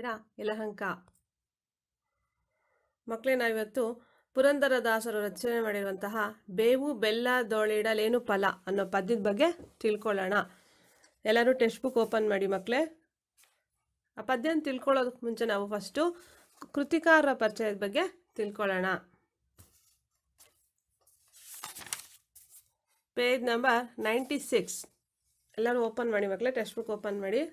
ಇದ್ದೀರಾ ಯಲಹಂಕ ಮಕ್ಕಳೇ ನಾವಿವತ್ತು ಪುರಂದರದಾಸರು ರಚನೆ ಮಾಡಿರುವಂತಹ ಬೇವು ಬೆಲ್ಲ ದೋಳಿಡಲೇನು ಫಲ ಅನ್ನೋ ಪದ್ಯದ ಬಗ್ಗೆ ತಿಳ್ಕೊಳ್ಳೋಣ ಎಲ್ಲರೂ ಟೆಕ್ಸ್ಟ್ ಬುಕ್ ಓಪನ್ ಮಾಡಿ ಮಕ್ಕಳೇ ಆ ಪದ್ಯನ ತಿಳ್ಕೊಳ್ಳೋದಕ್ಕೆ ಮುಂಚೆ ನಾವು ಫಸ್ಟು ಕೃತಿಕಾರರ ಪರಿಚಯದ ಬಗ್ಗೆ ತಿಳ್ಕೊಳ್ಳೋಣ ಪೇಜ್ ನಂಬರ್ ನೈಂಟಿ ಸಿಕ್ಸ್ ಎಲ್ಲರೂ ಓಪನ್ ಮಾಡಿ ಮಕ್ಕಳೇ ಟೆಕ್ಸ್ಟ್ ಬುಕ್ ಓಪನ್ ಮಾಡಿ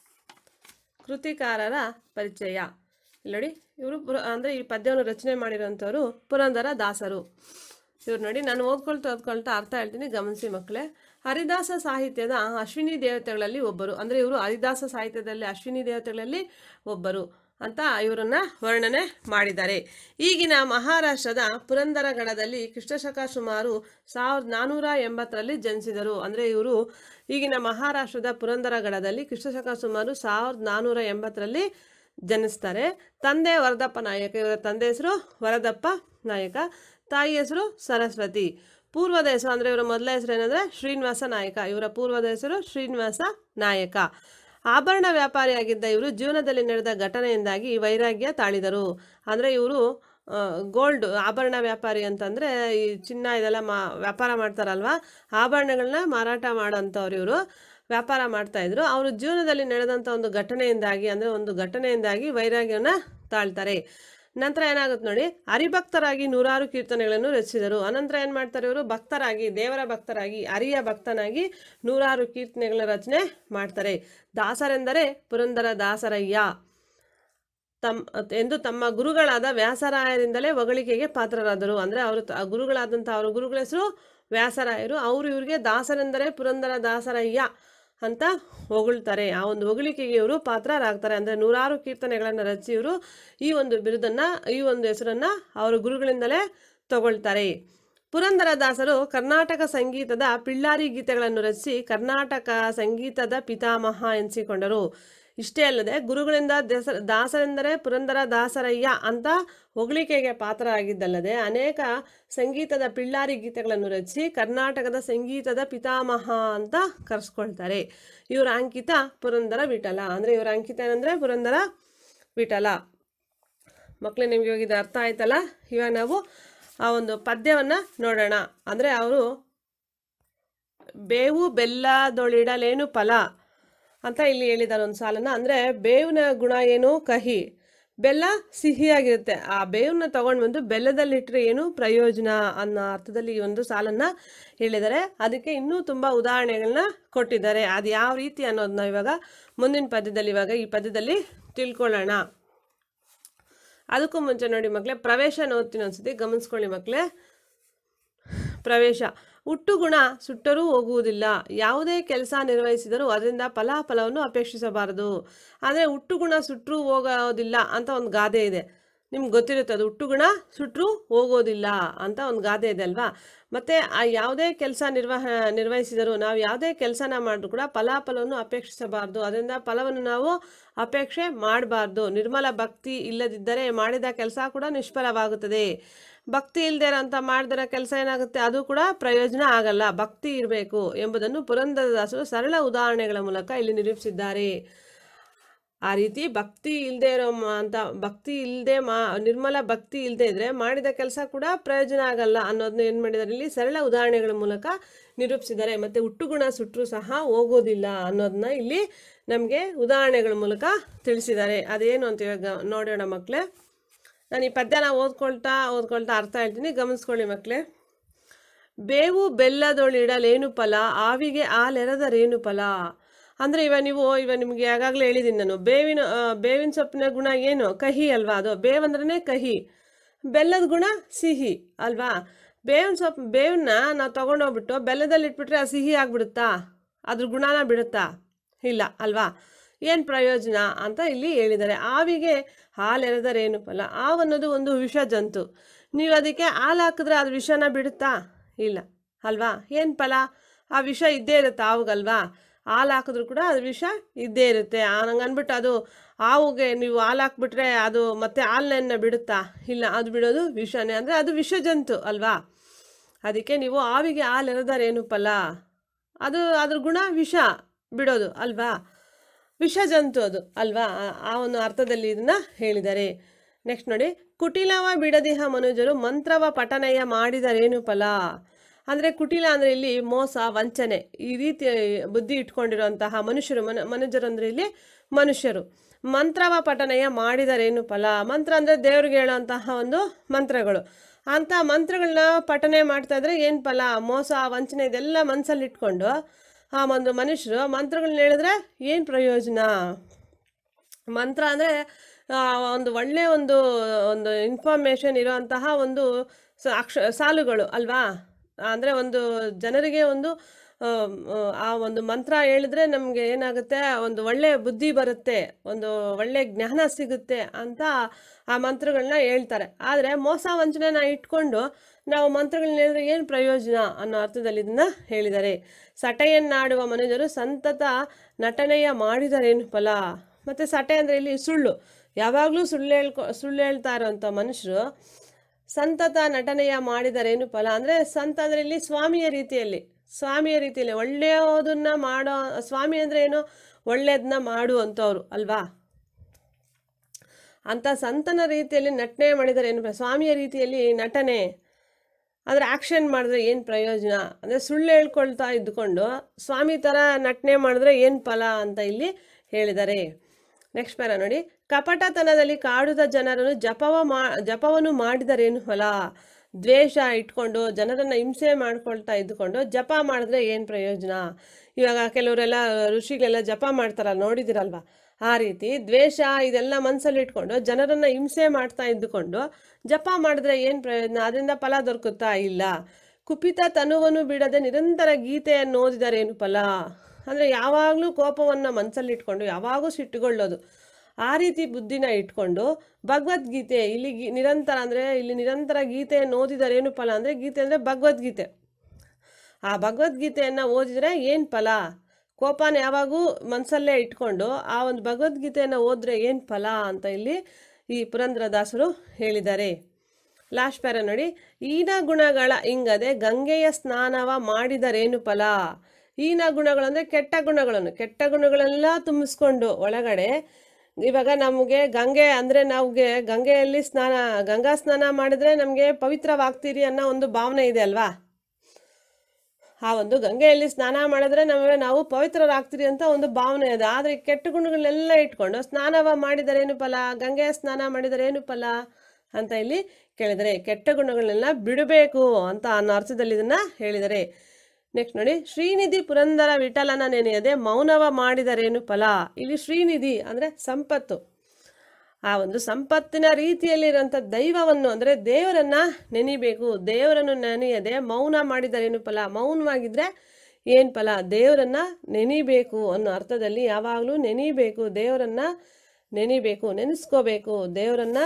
ಕೃತಿಕಾರರ ಪರಿಚಯ ಇಲ್ಲಿ ನೋಡಿ ಇವರು ಪುರ ಅಂದರೆ ಈ ಪದ್ಯವನ್ನು ರಚನೆ ಮಾಡಿರೋಂಥವ್ರು ಪುರಂದರ ದಾಸರು ಇವ್ರು ನೋಡಿ ನಾನು ಓದ್ಕೊಳ್ತಾ ಓದ್ಕೊಳ್ತಾ ಅರ್ಥ ಹೇಳ್ತೀನಿ ಗಮನಿಸಿ ಮಕ್ಕಳೇ ಹರಿದಾಸ ಸಾಹಿತ್ಯದ ಅಶ್ವಿನಿ ದೇವತೆಗಳಲ್ಲಿ ಒಬ್ಬರು ಅಂದರೆ ಇವರು ಹರಿದಾಸ ಸಾಹಿತ್ಯದಲ್ಲಿ ಅಶ್ವಿನಿ ದೇವತೆಗಳಲ್ಲಿ ಒಬ್ಬರು ಅಂತ ಇವರನ್ನ ವರ್ಣನೆ ಮಾಡಿದ್ದಾರೆ ಈಗಿನ ಮಹಾರಾಷ್ಟ್ರದ ಪುರಂದರಗಡದಲ್ಲಿ ಕೃಷ್ಣಶಕ ಸುಮಾರು ಸಾವಿರದ ನಾನ್ನೂರ ಎಂಬತ್ತರಲ್ಲಿ ಜನಿಸಿದರು ಅಂದರೆ ಇವರು ಈಗಿನ ಮಹಾರಾಷ್ಟ್ರದ ಪುರಂದರಗಡದಲ್ಲಿ ಕೃಷ್ಣಶಕ ಸುಮಾರು ಸಾವಿರದ ನಾನ್ನೂರ ಎಂಬತ್ತರಲ್ಲಿ ಜನಿಸ್ತಾರೆ ತಂದೆ ವರದಪ್ಪ ನಾಯಕ ಇವರ ತಂದೆ ಹೆಸರು ವರದಪ್ಪ ನಾಯಕ ತಾಯಿ ಹೆಸರು ಸರಸ್ವತಿ ಪೂರ್ವದ ಹೆಸರು ಅಂದರೆ ಇವರ ಮೊದಲ ಹೆಸರು ಏನಂದರೆ ಶ್ರೀನಿವಾಸ ನಾಯಕ ಇವರ ಪೂರ್ವದ ಹೆಸರು ಶ್ರೀನಿವಾಸ ನಾಯಕ ಆಭರಣ ವ್ಯಾಪಾರಿಯಾಗಿದ್ದ ಇವರು ಜೀವನದಲ್ಲಿ ನಡೆದ ಘಟನೆಯಿಂದಾಗಿ ವೈರಾಗ್ಯ ತಾಳಿದರು ಅಂದರೆ ಇವರು ಗೋಲ್ಡ್ ಆಭರಣ ವ್ಯಾಪಾರಿ ಅಂತಂದರೆ ಈ ಚಿನ್ನ ಇದೆಲ್ಲ ಮಾ ವ್ಯಾಪಾರ ಮಾಡ್ತಾರಲ್ವ ಆಭರಣಗಳನ್ನ ಮಾರಾಟ ಮಾಡೋಂಥವ್ರು ಇವರು ವ್ಯಾಪಾರ ಮಾಡ್ತಾಯಿದ್ರು ಅವರು ಜೀವನದಲ್ಲಿ ನಡೆದಂಥ ಒಂದು ಘಟನೆಯಿಂದಾಗಿ ಅಂದರೆ ಒಂದು ಘಟನೆಯಿಂದಾಗಿ ವೈರಾಗ್ಯವನ್ನು ತಾಳ್ತಾರೆ ನಂತರ ಏನಾಗುತ್ತೆ ನೋಡಿ ಹರಿಭಕ್ತರಾಗಿ ನೂರಾರು ಕೀರ್ತನೆಗಳನ್ನು ರಚಿಸಿದರು ಅನಂತರ ಏನು ಮಾಡ್ತಾರೆ ಇವರು ಭಕ್ತರಾಗಿ ದೇವರ ಭಕ್ತರಾಗಿ ಹರಿಯ ಭಕ್ತನಾಗಿ ನೂರಾರು ಕೀರ್ತನೆಗಳ ರಚನೆ ಮಾಡ್ತಾರೆ ದಾಸರೆಂದರೆ ಪುರಂದರ ದಾಸರಯ್ಯ ತಮ್ ಎಂದು ತಮ್ಮ ಗುರುಗಳಾದ ವ್ಯಾಸರಾಯರಿಂದಲೇ ಹೊಗಳಿಕೆಗೆ ಪಾತ್ರರಾದರು ಅಂದರೆ ಅವರು ತ- ಗುರುಗಳಾದಂಥ ಅವರ ಗುರುಗಳ ಹೆಸರು ವ್ಯಾಸರಾಯರು ಅವರು ಇವರಿಗೆ ದಾಸರೆಂದರೆ ಪುರಂದರ ದಾಸರಯ್ಯ ಅಂತ ಹೊಗಳ್ತಾರೆ ಆ ಒಂದು ಹೊಗಳಿಕೆಗೆ ಇವರು ಪಾತ್ರರಾಗ್ತಾರೆ ಅಂದರೆ ನೂರಾರು ಕೀರ್ತನೆಗಳನ್ನು ರಚಿಸಿ ಇವರು ಈ ಒಂದು ಬಿರುದನ್ನು ಈ ಒಂದು ಹೆಸರನ್ನು ಅವರ ಗುರುಗಳಿಂದಲೇ ತಗೊಳ್ತಾರೆ ಪುರಂದರದಾಸರು ಕರ್ನಾಟಕ ಸಂಗೀತದ ಪಿಳ್ಳಾರಿ ಗೀತೆಗಳನ್ನು ರಚಿಸಿ ಕರ್ನಾಟಕ ಸಂಗೀತದ ಪಿತಾಮಹ ಎನಿಸಿಕೊಂಡರು ಇಷ್ಟೇ ಅಲ್ಲದೆ ಗುರುಗಳಿಂದ ದೇಸ ದಾಸರೆಂದರೆ ಪುರಂದರ ದಾಸರಯ್ಯ ಅಂತ ಹೊಗಳಿಕೆಗೆ ಪಾತ್ರ ಆಗಿದ್ದಲ್ಲದೆ ಅನೇಕ ಸಂಗೀತದ ಪಿಳ್ಳಾರಿ ಗೀತೆಗಳನ್ನು ರಚಿಸಿ ಕರ್ನಾಟಕದ ಸಂಗೀತದ ಪಿತಾಮಹ ಅಂತ ಕರೆಸ್ಕೊಳ್ತಾರೆ ಇವರ ಅಂಕಿತ ಪುರಂದರ ವಿಠಲ ಅಂದರೆ ಇವರ ಅಂಕಿತ ಏನಂದರೆ ಪುರಂದರ ವಿಠಲ ಮಕ್ಕಳೇ ನಿಮಗೆ ಇವಾಗ ಇದು ಅರ್ಥ ಆಯ್ತಲ್ಲ ಇವಾಗ ನಾವು ಆ ಒಂದು ಪದ್ಯವನ್ನು ನೋಡೋಣ ಅಂದರೆ ಅವರು ಬೇವು ಬೆಲ್ಲದೊಳಿಡಲೇನು ಫಲ ಅಂತ ಇಲ್ಲಿ ಹೇಳಿದ್ದಾರೆ ಒಂದು ಸಾಲನ್ನ ಅಂದರೆ ಬೇವಿನ ಗುಣ ಏನು ಕಹಿ ಬೆಲ್ಲ ಸಿಹಿಯಾಗಿರುತ್ತೆ ಆ ಬೇವನ್ನ ತಗೊಂಡು ಬಂದು ಬೆಲ್ಲದಲ್ಲಿಟ್ಟರೆ ಏನು ಪ್ರಯೋಜನ ಅನ್ನೋ ಅರ್ಥದಲ್ಲಿ ಈ ಒಂದು ಸಾಲನ್ನ ಹೇಳಿದ್ದಾರೆ ಅದಕ್ಕೆ ಇನ್ನೂ ತುಂಬ ಉದಾಹರಣೆಗಳನ್ನ ಕೊಟ್ಟಿದ್ದಾರೆ ಅದು ಯಾವ ರೀತಿ ಅನ್ನೋದನ್ನ ಇವಾಗ ಮುಂದಿನ ಪದ್ಯದಲ್ಲಿ ಇವಾಗ ಈ ಪದ್ಯದಲ್ಲಿ ತಿಳ್ಕೊಳ್ಳೋಣ ಅದಕ್ಕೂ ಮುಂಚೆ ನೋಡಿ ಮಕ್ಕಳೇ ಪ್ರವೇಶ ಓದ್ತೀನಿ ಒಂದ್ಸತಿ ಗಮನಿಸ್ಕೊಳ್ಳಿ ಮಕ್ಕಳೇ ಪ್ರವೇಶ ಹುಟ್ಟು ಗುಣ ಸುಟ್ಟರೂ ಹೋಗುವುದಿಲ್ಲ ಯಾವುದೇ ಕೆಲಸ ನಿರ್ವಹಿಸಿದರೂ ಅದರಿಂದ ಫಲಾಫಲವನ್ನು ಅಪೇಕ್ಷಿಸಬಾರದು ಅಂದರೆ ಹುಟ್ಟು ಗುಣ ಸುಟ್ಟರೂ ಹೋಗೋದಿಲ್ಲ ಅಂತ ಒಂದು ಗಾದೆ ಇದೆ ನಿಮ್ಗೆ ಗೊತ್ತಿರುತ್ತೆ ಅದು ಹುಟ್ಟು ಗುಣ ಸುಟ್ಟರೂ ಹೋಗೋದಿಲ್ಲ ಅಂತ ಒಂದು ಗಾದೆ ಇದೆ ಅಲ್ವಾ ಮತ್ತು ಆ ಯಾವುದೇ ಕೆಲಸ ನಿರ್ವಹ ನಿರ್ವಹಿಸಿದರೂ ನಾವು ಯಾವುದೇ ಕೆಲಸನ ಮಾಡಿದ್ರು ಕೂಡ ಫಲಾಫಲವನ್ನು ಅಪೇಕ್ಷಿಸಬಾರ್ದು ಅದರಿಂದ ಫಲವನ್ನು ನಾವು ಅಪೇಕ್ಷೆ ಮಾಡಬಾರ್ದು ನಿರ್ಮಲ ಭಕ್ತಿ ಇಲ್ಲದಿದ್ದರೆ ಮಾಡಿದ ಕೆಲಸ ಕೂಡ ನಿಷ್ಫಲವಾಗುತ್ತದೆ ಭಕ್ತಿ ಇಲ್ಲದೆ ಅಂತ ಮಾಡಿದಿರೋ ಕೆಲಸ ಏನಾಗುತ್ತೆ ಅದು ಕೂಡ ಪ್ರಯೋಜನ ಆಗಲ್ಲ ಭಕ್ತಿ ಇರಬೇಕು ಎಂಬುದನ್ನು ಪುರಂದರದಾಸರು ಸರಳ ಉದಾಹರಣೆಗಳ ಮೂಲಕ ಇಲ್ಲಿ ನಿರೂಪಿಸಿದ್ದಾರೆ ಆ ರೀತಿ ಭಕ್ತಿ ಇಲ್ಲದೆ ಇರೋ ಮ- ಅಂತ ಭಕ್ತಿ ಇಲ್ಲದೆ ಮಾ ನಿರ್ಮಲ ಭಕ್ತಿ ಇಲ್ಲದೆ ಇದ್ರೆ ಮಾಡಿದ ಕೆಲಸ ಕೂಡ ಪ್ರಯೋಜನ ಆಗಲ್ಲ ಅನ್ನೋದನ್ನ ಏನು ಮಾಡಿದ್ದಾರೆ ಇಲ್ಲಿ ಸರಳ ಉದಾಹರಣೆಗಳ ಮೂಲಕ ನಿರೂಪಿಸಿದ್ದಾರೆ ಮತ್ತು ಹುಟ್ಟುಗುಣ ಸುಟ್ಟರು ಸಹ ಹೋಗೋದಿಲ್ಲ ಅನ್ನೋದನ್ನ ಇಲ್ಲಿ ನಮಗೆ ಉದಾಹರಣೆಗಳ ಮೂಲಕ ತಿಳಿಸಿದ್ದಾರೆ ಅದೇನು ಅಂತ ಇವಾಗ ನೋಡೋಣ ಮಕ್ಕಳೇ ನಾನು ಈ ಪದ್ಯನ ಓದ್ಕೊಳ್ತಾ ಓದ್ಕೊಳ್ತಾ ಅರ್ಥ ಹೇಳ್ತೀನಿ ಗಮನಿಸ್ಕೊಳ್ಳಿ ಮಕ್ಕಳೇ ಬೇವು ಬೆಲ್ಲದೊಳಿಡಲೇನು ಫಲ ಆವಿಗೆ ಹಾಲೆರೆದರೇನು ಫಲ ಅಂದರೆ ಇವ ನೀವು ಇವ ನಿಮಗೆ ಆಗಾಗಲೇ ಹೇಳಿದ್ದೀನಿ ನಾನು ಬೇವಿನ ಆ, ಬೇವಿನ ಸೊಪ್ಪಿನ ಗುಣ ಏನು ಕಹಿ ಅಲ್ವಾ ಅದು ಬೇವಂದ್ರೇ ಕಹಿ ಬೆಲ್ಲದ ಗುಣ ಸಿಹಿ ಅಲ್ವಾ ಬೇವಿನ ಸೊಪ್ಪು ಬೇವನ್ನ ನಾವು ತೊಗೊಂಡೋಗ್ಬಿಟ್ಟು ಬೆಲ್ಲದಲ್ಲಿ ಇಟ್ಬಿಟ್ರೆ ಅದು ಸಿಹಿ ಆಗಿಬಿಡುತ್ತಾ ಅದ್ರ ಗುಣನ ಬಿಡುತ್ತಾ ಇಲ್ಲ ಅಲ್ವಾ ಏನು ಪ್ರಯೋಜನ ಅಂತ ಇಲ್ಲಿ ಹೇಳಿದ್ದಾರೆ ಆವಿಗೆ ಹಾಲೆರೆದರೇನು ಫಲ ಹಾವು ಅನ್ನೋದು ಒಂದು ವಿಷ ಜಂತು ನೀವು ಅದಕ್ಕೆ ಹಾಲು ಹಾಕಿದ್ರೆ ಅದು ವಿಷನ ಬಿಡುತ್ತಾ ಇಲ್ಲ ಅಲ್ವಾ ಏನು ಫಲ ಆ ವಿಷ ಇದ್ದೇ ಇರುತ್ತೆ ಹಾವುಗಲ್ವಾ ಹಾಲು ಹಾಕಿದ್ರು ಕೂಡ ಅದು ವಿಷ ಇದ್ದೇ ಇರುತ್ತೆ ಹಂಗೆ ಅಂದ್ಬಿಟ್ಟು ಅದು ಹಾವುಗೆ ನೀವು ಹಾಲು ಹಾಕ್ಬಿಟ್ರೆ ಅದು ಮತ್ತೆ ಹಾಲನ್ನ ಬಿಡುತ್ತಾ ಇಲ್ಲ ಅದು ಬಿಡೋದು ವಿಷನೇ ಅಂದರೆ ಅದು ವಿಷ ಜಂತು ಅಲ್ವಾ ಅದಕ್ಕೆ ನೀವು ಹಾವಿಗೆ ಹಾಲು ಎರೆದರೇನು ಫಲ ಅದು ಅದ್ರ ಗುಣ ವಿಷ ಬಿಡೋದು ಅಲ್ವಾ ವಿಷಜಂತು ಅದು ಅಲ್ವಾ ಆ- ಆ ಒಂದು ಅರ್ಥದಲ್ಲಿ ಇದನ್ನ ಹೇಳಿದ್ದಾರೆ ನೆಕ್ಸ್ಟ್ ನೋಡಿ ಕುಟಿಲವ ಬಿಡದಿಹ ಮನುಜರು ಮಂತ್ರವ ಪಠನಯ ಮಾಡಿದರೇನು ಫಲ ಅಂದರೆ ಕುಟಿಲ ಅಂದರೆ ಇಲ್ಲಿ ಮೋಸ ವಂಚನೆ ಈ ರೀತಿ ಬುದ್ಧಿ ಇಟ್ಕೊಂಡಿರುವಂತಹ ಮನುಷ್ಯರು ಮನ ಮನುಜರು ಅಂದರೆ ಇಲ್ಲಿ ಮನುಷ್ಯರು ಮಂತ್ರವ ಪಠನಯ ಮಾಡಿದರೇನು ಫಲ ಮಂತ್ರ ಅಂದರೆ ದೇವ್ರಿಗೆ ಹೇಳುವಂತಹ ಒಂದು ಮಂತ್ರಗಳು ಅಂಥ ಮಂತ್ರಗಳನ್ನ ಪಠನೆ ಮಾಡ್ತಾ ಇದ್ರೆ ಏನು ಫಲ ಮೋಸ ವಂಚನೆ ಇದೆಲ್ಲ ಮನಸ್ಸಲ್ಲಿ ಇಟ್ಕೊಂಡು ಆ ಒಂದು ಮನುಷ್ಯರು ಮಂತ್ರಗಳನ್ನ ಹೇಳಿದ್ರೆ ಏನು ಪ್ರಯೋಜನ ಮಂತ್ರ ಅಂದರೆ ಒಂದು ಒಳ್ಳೆಯ ಒಂದು ಒಂದು ಇನ್ಫಾರ್ಮೇಷನ್ ಇರೋಂತಹ ಒಂದು ಸ- ಅಕ್ಷ ಸಾಲುಗಳು ಅಲ್ವಾ ಅಂದರೆ ಒಂದು ಜನರಿಗೆ ಒಂದು ಆಮ್, ಆ ಒಂದು ಮಂತ್ರ ಹೇಳಿದ್ರೆ ನಮಗೆ ಏನಾಗುತ್ತೆ ಒಂದು ಒಳ್ಳೆಯ ಬುದ್ಧಿ ಬರುತ್ತೆ ಒಂದು ಒಳ್ಳೆಯ ಜ್ಞಾನ ಸಿಗುತ್ತೆ ಅಂತ ಆ ಮಂತ್ರಗಳನ್ನ ಹೇಳ್ತಾರೆ ಆದರೆ ಮೋಸ ವಂಚನೆನ ಇಟ್ಕೊಂಡು ನಾವು ಮಂತ್ರಗಳನ್ನ ಹೇಳಿದ್ರೆ ಏನು ಪ್ರಯೋಜನ ಅನ್ನೋ ಅರ್ಥದಲ್ಲಿ ಇದನ್ನ ಹೇಳಿದ್ದಾರೆ ಸಟೆಯನ್ನಾಡುವ ಮನುಜರು ಸಂತತ ನಟನೆಯ ಮಾಡಿದರೇನು ಫಲ ಮತ್ತು ಸಟೆ ಅಂದರೆ ಇಲ್ಲಿ ಸುಳ್ಳು ಯಾವಾಗಲೂ ಸುಳ್ಳು ಹೇಳ್ಕೊ ಸುಳ್ಳು ಹೇಳ್ತಾ ಇರೋಂಥ ಮನುಷ್ಯರು ಸಂತತ ನಟನೆಯ ಮಾಡಿದರೇನು ಫಲ ಅಂದರೆ ಸಂತ ಅಂದರೆ ಇಲ್ಲಿ ಸ್ವಾಮಿಯ ರೀತಿಯಲ್ಲಿ ಸ್ವಾಮಿಯ ರೀತಿಯಲ್ಲಿ ಒಳ್ಳೆಯದನ್ನ ಮಾಡೋ ಸ್ವಾಮಿ ಅಂದರೆ ಏನು ಒಳ್ಳೆಯದನ್ನ ಮಾಡುವಂಥವ್ರು ಅಲ್ವಾ ಅಂಥ ಸಂತನ ರೀತಿಯಲ್ಲಿ ನಟನೆ ಮಾಡಿದರೆ ಏನು ಪ್ರ- ಸ್ವಾಮಿಯ ರೀತಿಯಲ್ಲಿ ನಟನೆ ಅಂದರೆ ಆ್ಯಕ್ಷನ್ ಮಾಡಿದ್ರೆ ಏನು ಪ್ರಯೋಜನ ಅಂದರೆ ಸುಳ್ಳು ಹೇಳ್ಕೊಳ್ತಾ ಇದ್ದುಕೊಂಡು ಸ್ವಾಮಿ ಥರ ನಟನೆ ಮಾಡಿದ್ರೆ ಏನು ಫಲ ಅಂತ ಇಲ್ಲಿ ಹೇಳಿದ್ದಾರೆ ನೆಕ್ಸ್ಟ್ ಪ್ಯಾರ ನೋಡಿ ಕಪಟತನದಲ್ಲಿ ಕಾಡುದ ಜನರನ್ನು ಜಪವ ಮಾ ಜಪವನ್ನು ಮಾಡಿದರೇನು ಫಲ ದ್ವೇಷ ಇಟ್ಕೊಂಡು ಜನರನ್ನು ಹಿಂಸೆ ಮಾಡ್ಕೊಳ್ತಾ ಇದ್ದುಕೊಂಡು ಜಪ ಮಾಡಿದ್ರೆ ಏನು ಪ್ರಯೋಜನ ಇವಾಗ ಕೆಲವರೆಲ್ಲ ಋಷಿಗಳೆಲ್ಲ ಜಪ ಮಾಡ್ತಾರಲ್ಲ ನೋಡಿದಿರಲ್ವಾ ಆ ರೀತಿ ದ್ವೇಷ ಇದೆಲ್ಲ ಮನಸ್ಸಲ್ಲಿ ಇಟ್ಕೊಂಡು ಜನರನ್ನು ಹಿಂಸೆ ಮಾಡ್ತಾ ಇದ್ದುಕೊಂಡು ಜಪ ಮಾಡಿದ್ರೆ ಏನು ಪ್ರಯೋಜನ ಅದರಿಂದ ಫಲ ದೊರಕುತ್ತಾ ಇಲ್ಲ ಕುಪಿತ ತನುವನ್ನು ಬಿಡದೆ ನಿರಂತರ ಗೀತೆಯನ್ನು ಓದಿದರೇನು ಫಲ ಅಂದರೆ ಯಾವಾಗಲೂ ಕೋಪವನ್ನು ಮನಸ್ಸಲ್ಲಿ ಇಟ್ಕೊಂಡು ಯಾವಾಗೂ ಸಿಟ್ಟುಗೊಳ್ಳೋದು ಆ ರೀತಿ ಬುದ್ಧಿನ ಇಟ್ಕೊಂಡು ಭಗವದ್ಗೀತೆ ಇಲ್ಲಿ ಗಿ- ನಿರಂತರ ಅಂದರೆ ಇಲ್ಲಿ ನಿರಂತರ ಗೀತೆಯನ್ನು ಓದಿದರೇನು ಫಲ ಅಂದರೆ ಗೀತೆ ಅಂದರೆ ಭಗವದ್ಗೀತೆ ಆ ಭಗವದ್ಗೀತೆಯನ್ನು ಓದಿದರೆ ಏನು ಫಲ ಕೋಪನ ಯಾವಾಗೂ ಮನಸ್ಸಲ್ಲೇ ಇಟ್ಕೊಂಡು ಆ ಒಂದು ಭಗವದ್ಗೀತೆಯನ್ನು ಓದಿದ್ರೆ ಏನು ಫಲ ಅಂತ ಇಲ್ಲಿ ಈ ಪುರಂದ್ರದಾಸರು ಹೇಳಿದ್ದಾರೆ ಲಾಸ್ಟ್ ಪ್ಯಾರ ನೋಡಿ ಈನ ಗುಣಗಳ ಇಂಗದೆ ಗಂಗೆಯ ಸ್ನಾನವ ಮಾಡಿದರೇನು ಫಲ ಈನ ಗುಣಗಳು ಅಂದರೆ ಕೆಟ್ಟ ಗುಣಗಳನ್ನು ಕೆಟ್ಟ ಗುಣಗಳೆಲ್ಲ ತುಂಬಿಸ್ಕೊಂಡು ಒಳಗಡೆ ಇವಾಗ ನಮಗೆ ಗಂಗೆ ಅಂದರೆ ನಮಗೆ ಗಂಗೆಯಲ್ಲಿ ಸ್ನಾನ ಗಂಗಾ ಸ್ನಾನ ಮಾಡಿದ್ರೆ ನಮಗೆ ಪವಿತ್ರವಾಗ್ತೀರಿ ಅನ್ನೋ ಒಂದು ಭಾವನೆ ಇದೆ ಅಲ್ವಾ ಆ ಒಂದು ಗಂಗೆಯಲ್ಲಿ ಸ್ನಾನ ಮಾಡಿದ್ರೆ ನಮಗೆ ನಾವು ಪವಿತ್ರರಾಗ್ತೀರಿ ಅಂತ ಒಂದು ಭಾವನೆ ಇದೆ ಆದರೆ ಕೆಟ್ಟ ಗುಣಗಳನ್ನೆಲ್ಲ ಇಟ್ಕೊಂಡು ಸ್ನಾನವ ಮಾಡಿದರೇನು ಫಲ ಗಂಗೆಯ ಸ್ನಾನ ಮಾಡಿದರೇನು ಫಲ ಅಂತ ಇಲ್ಲಿ ಕೇಳಿದರೆ ಕೆಟ್ಟ ಗುಣಗಳನ್ನೆಲ್ಲ ಬಿಡಬೇಕು ಅಂತ ಅನ್ನೋ ಅರ್ಥದಲ್ಲಿ ಇದನ್ನ ಹೇಳಿದರೆ ನೆಕ್ಸ್ಟ್ ನೋಡಿ ಶ್ರೀನಿಧಿ ಪುರಂದರ ವಿಠಲನ ನೆನೆಯದೆ ಮೌನವ ಮಾಡಿದರೇನು ಫಲ ಇಲ್ಲಿ ಶ್ರೀನಿಧಿ ಅಂದರೆ ಸಂಪತ್ತು ಆ ಒಂದು ಸಂಪತ್ತಿನ ರೀತಿಯಲ್ಲಿರುವಂಥ ದೈವವನ್ನು ಅಂದರೆ ದೇವರನ್ನ ನೆನಿಬೇಕು ದೇವರನ್ನು ನೆನೆಯದೆ ಮೌನ ಮಾಡಿದರೇನು ಫಲ ಮೌನವಾಗಿದ್ರೆ ಏನು ಫಲ ದೇವರನ್ನ ನೆನಿಬೇಕು ಅನ್ನೋ ಅರ್ಥದಲ್ಲಿ ಯಾವಾಗಲೂ ನೆನಿಬೇಕು ದೇವರನ್ನ ನೆನಿಬೇಕು ನೆನೆಸ್ಕೋಬೇಕು ದೇವರನ್ನ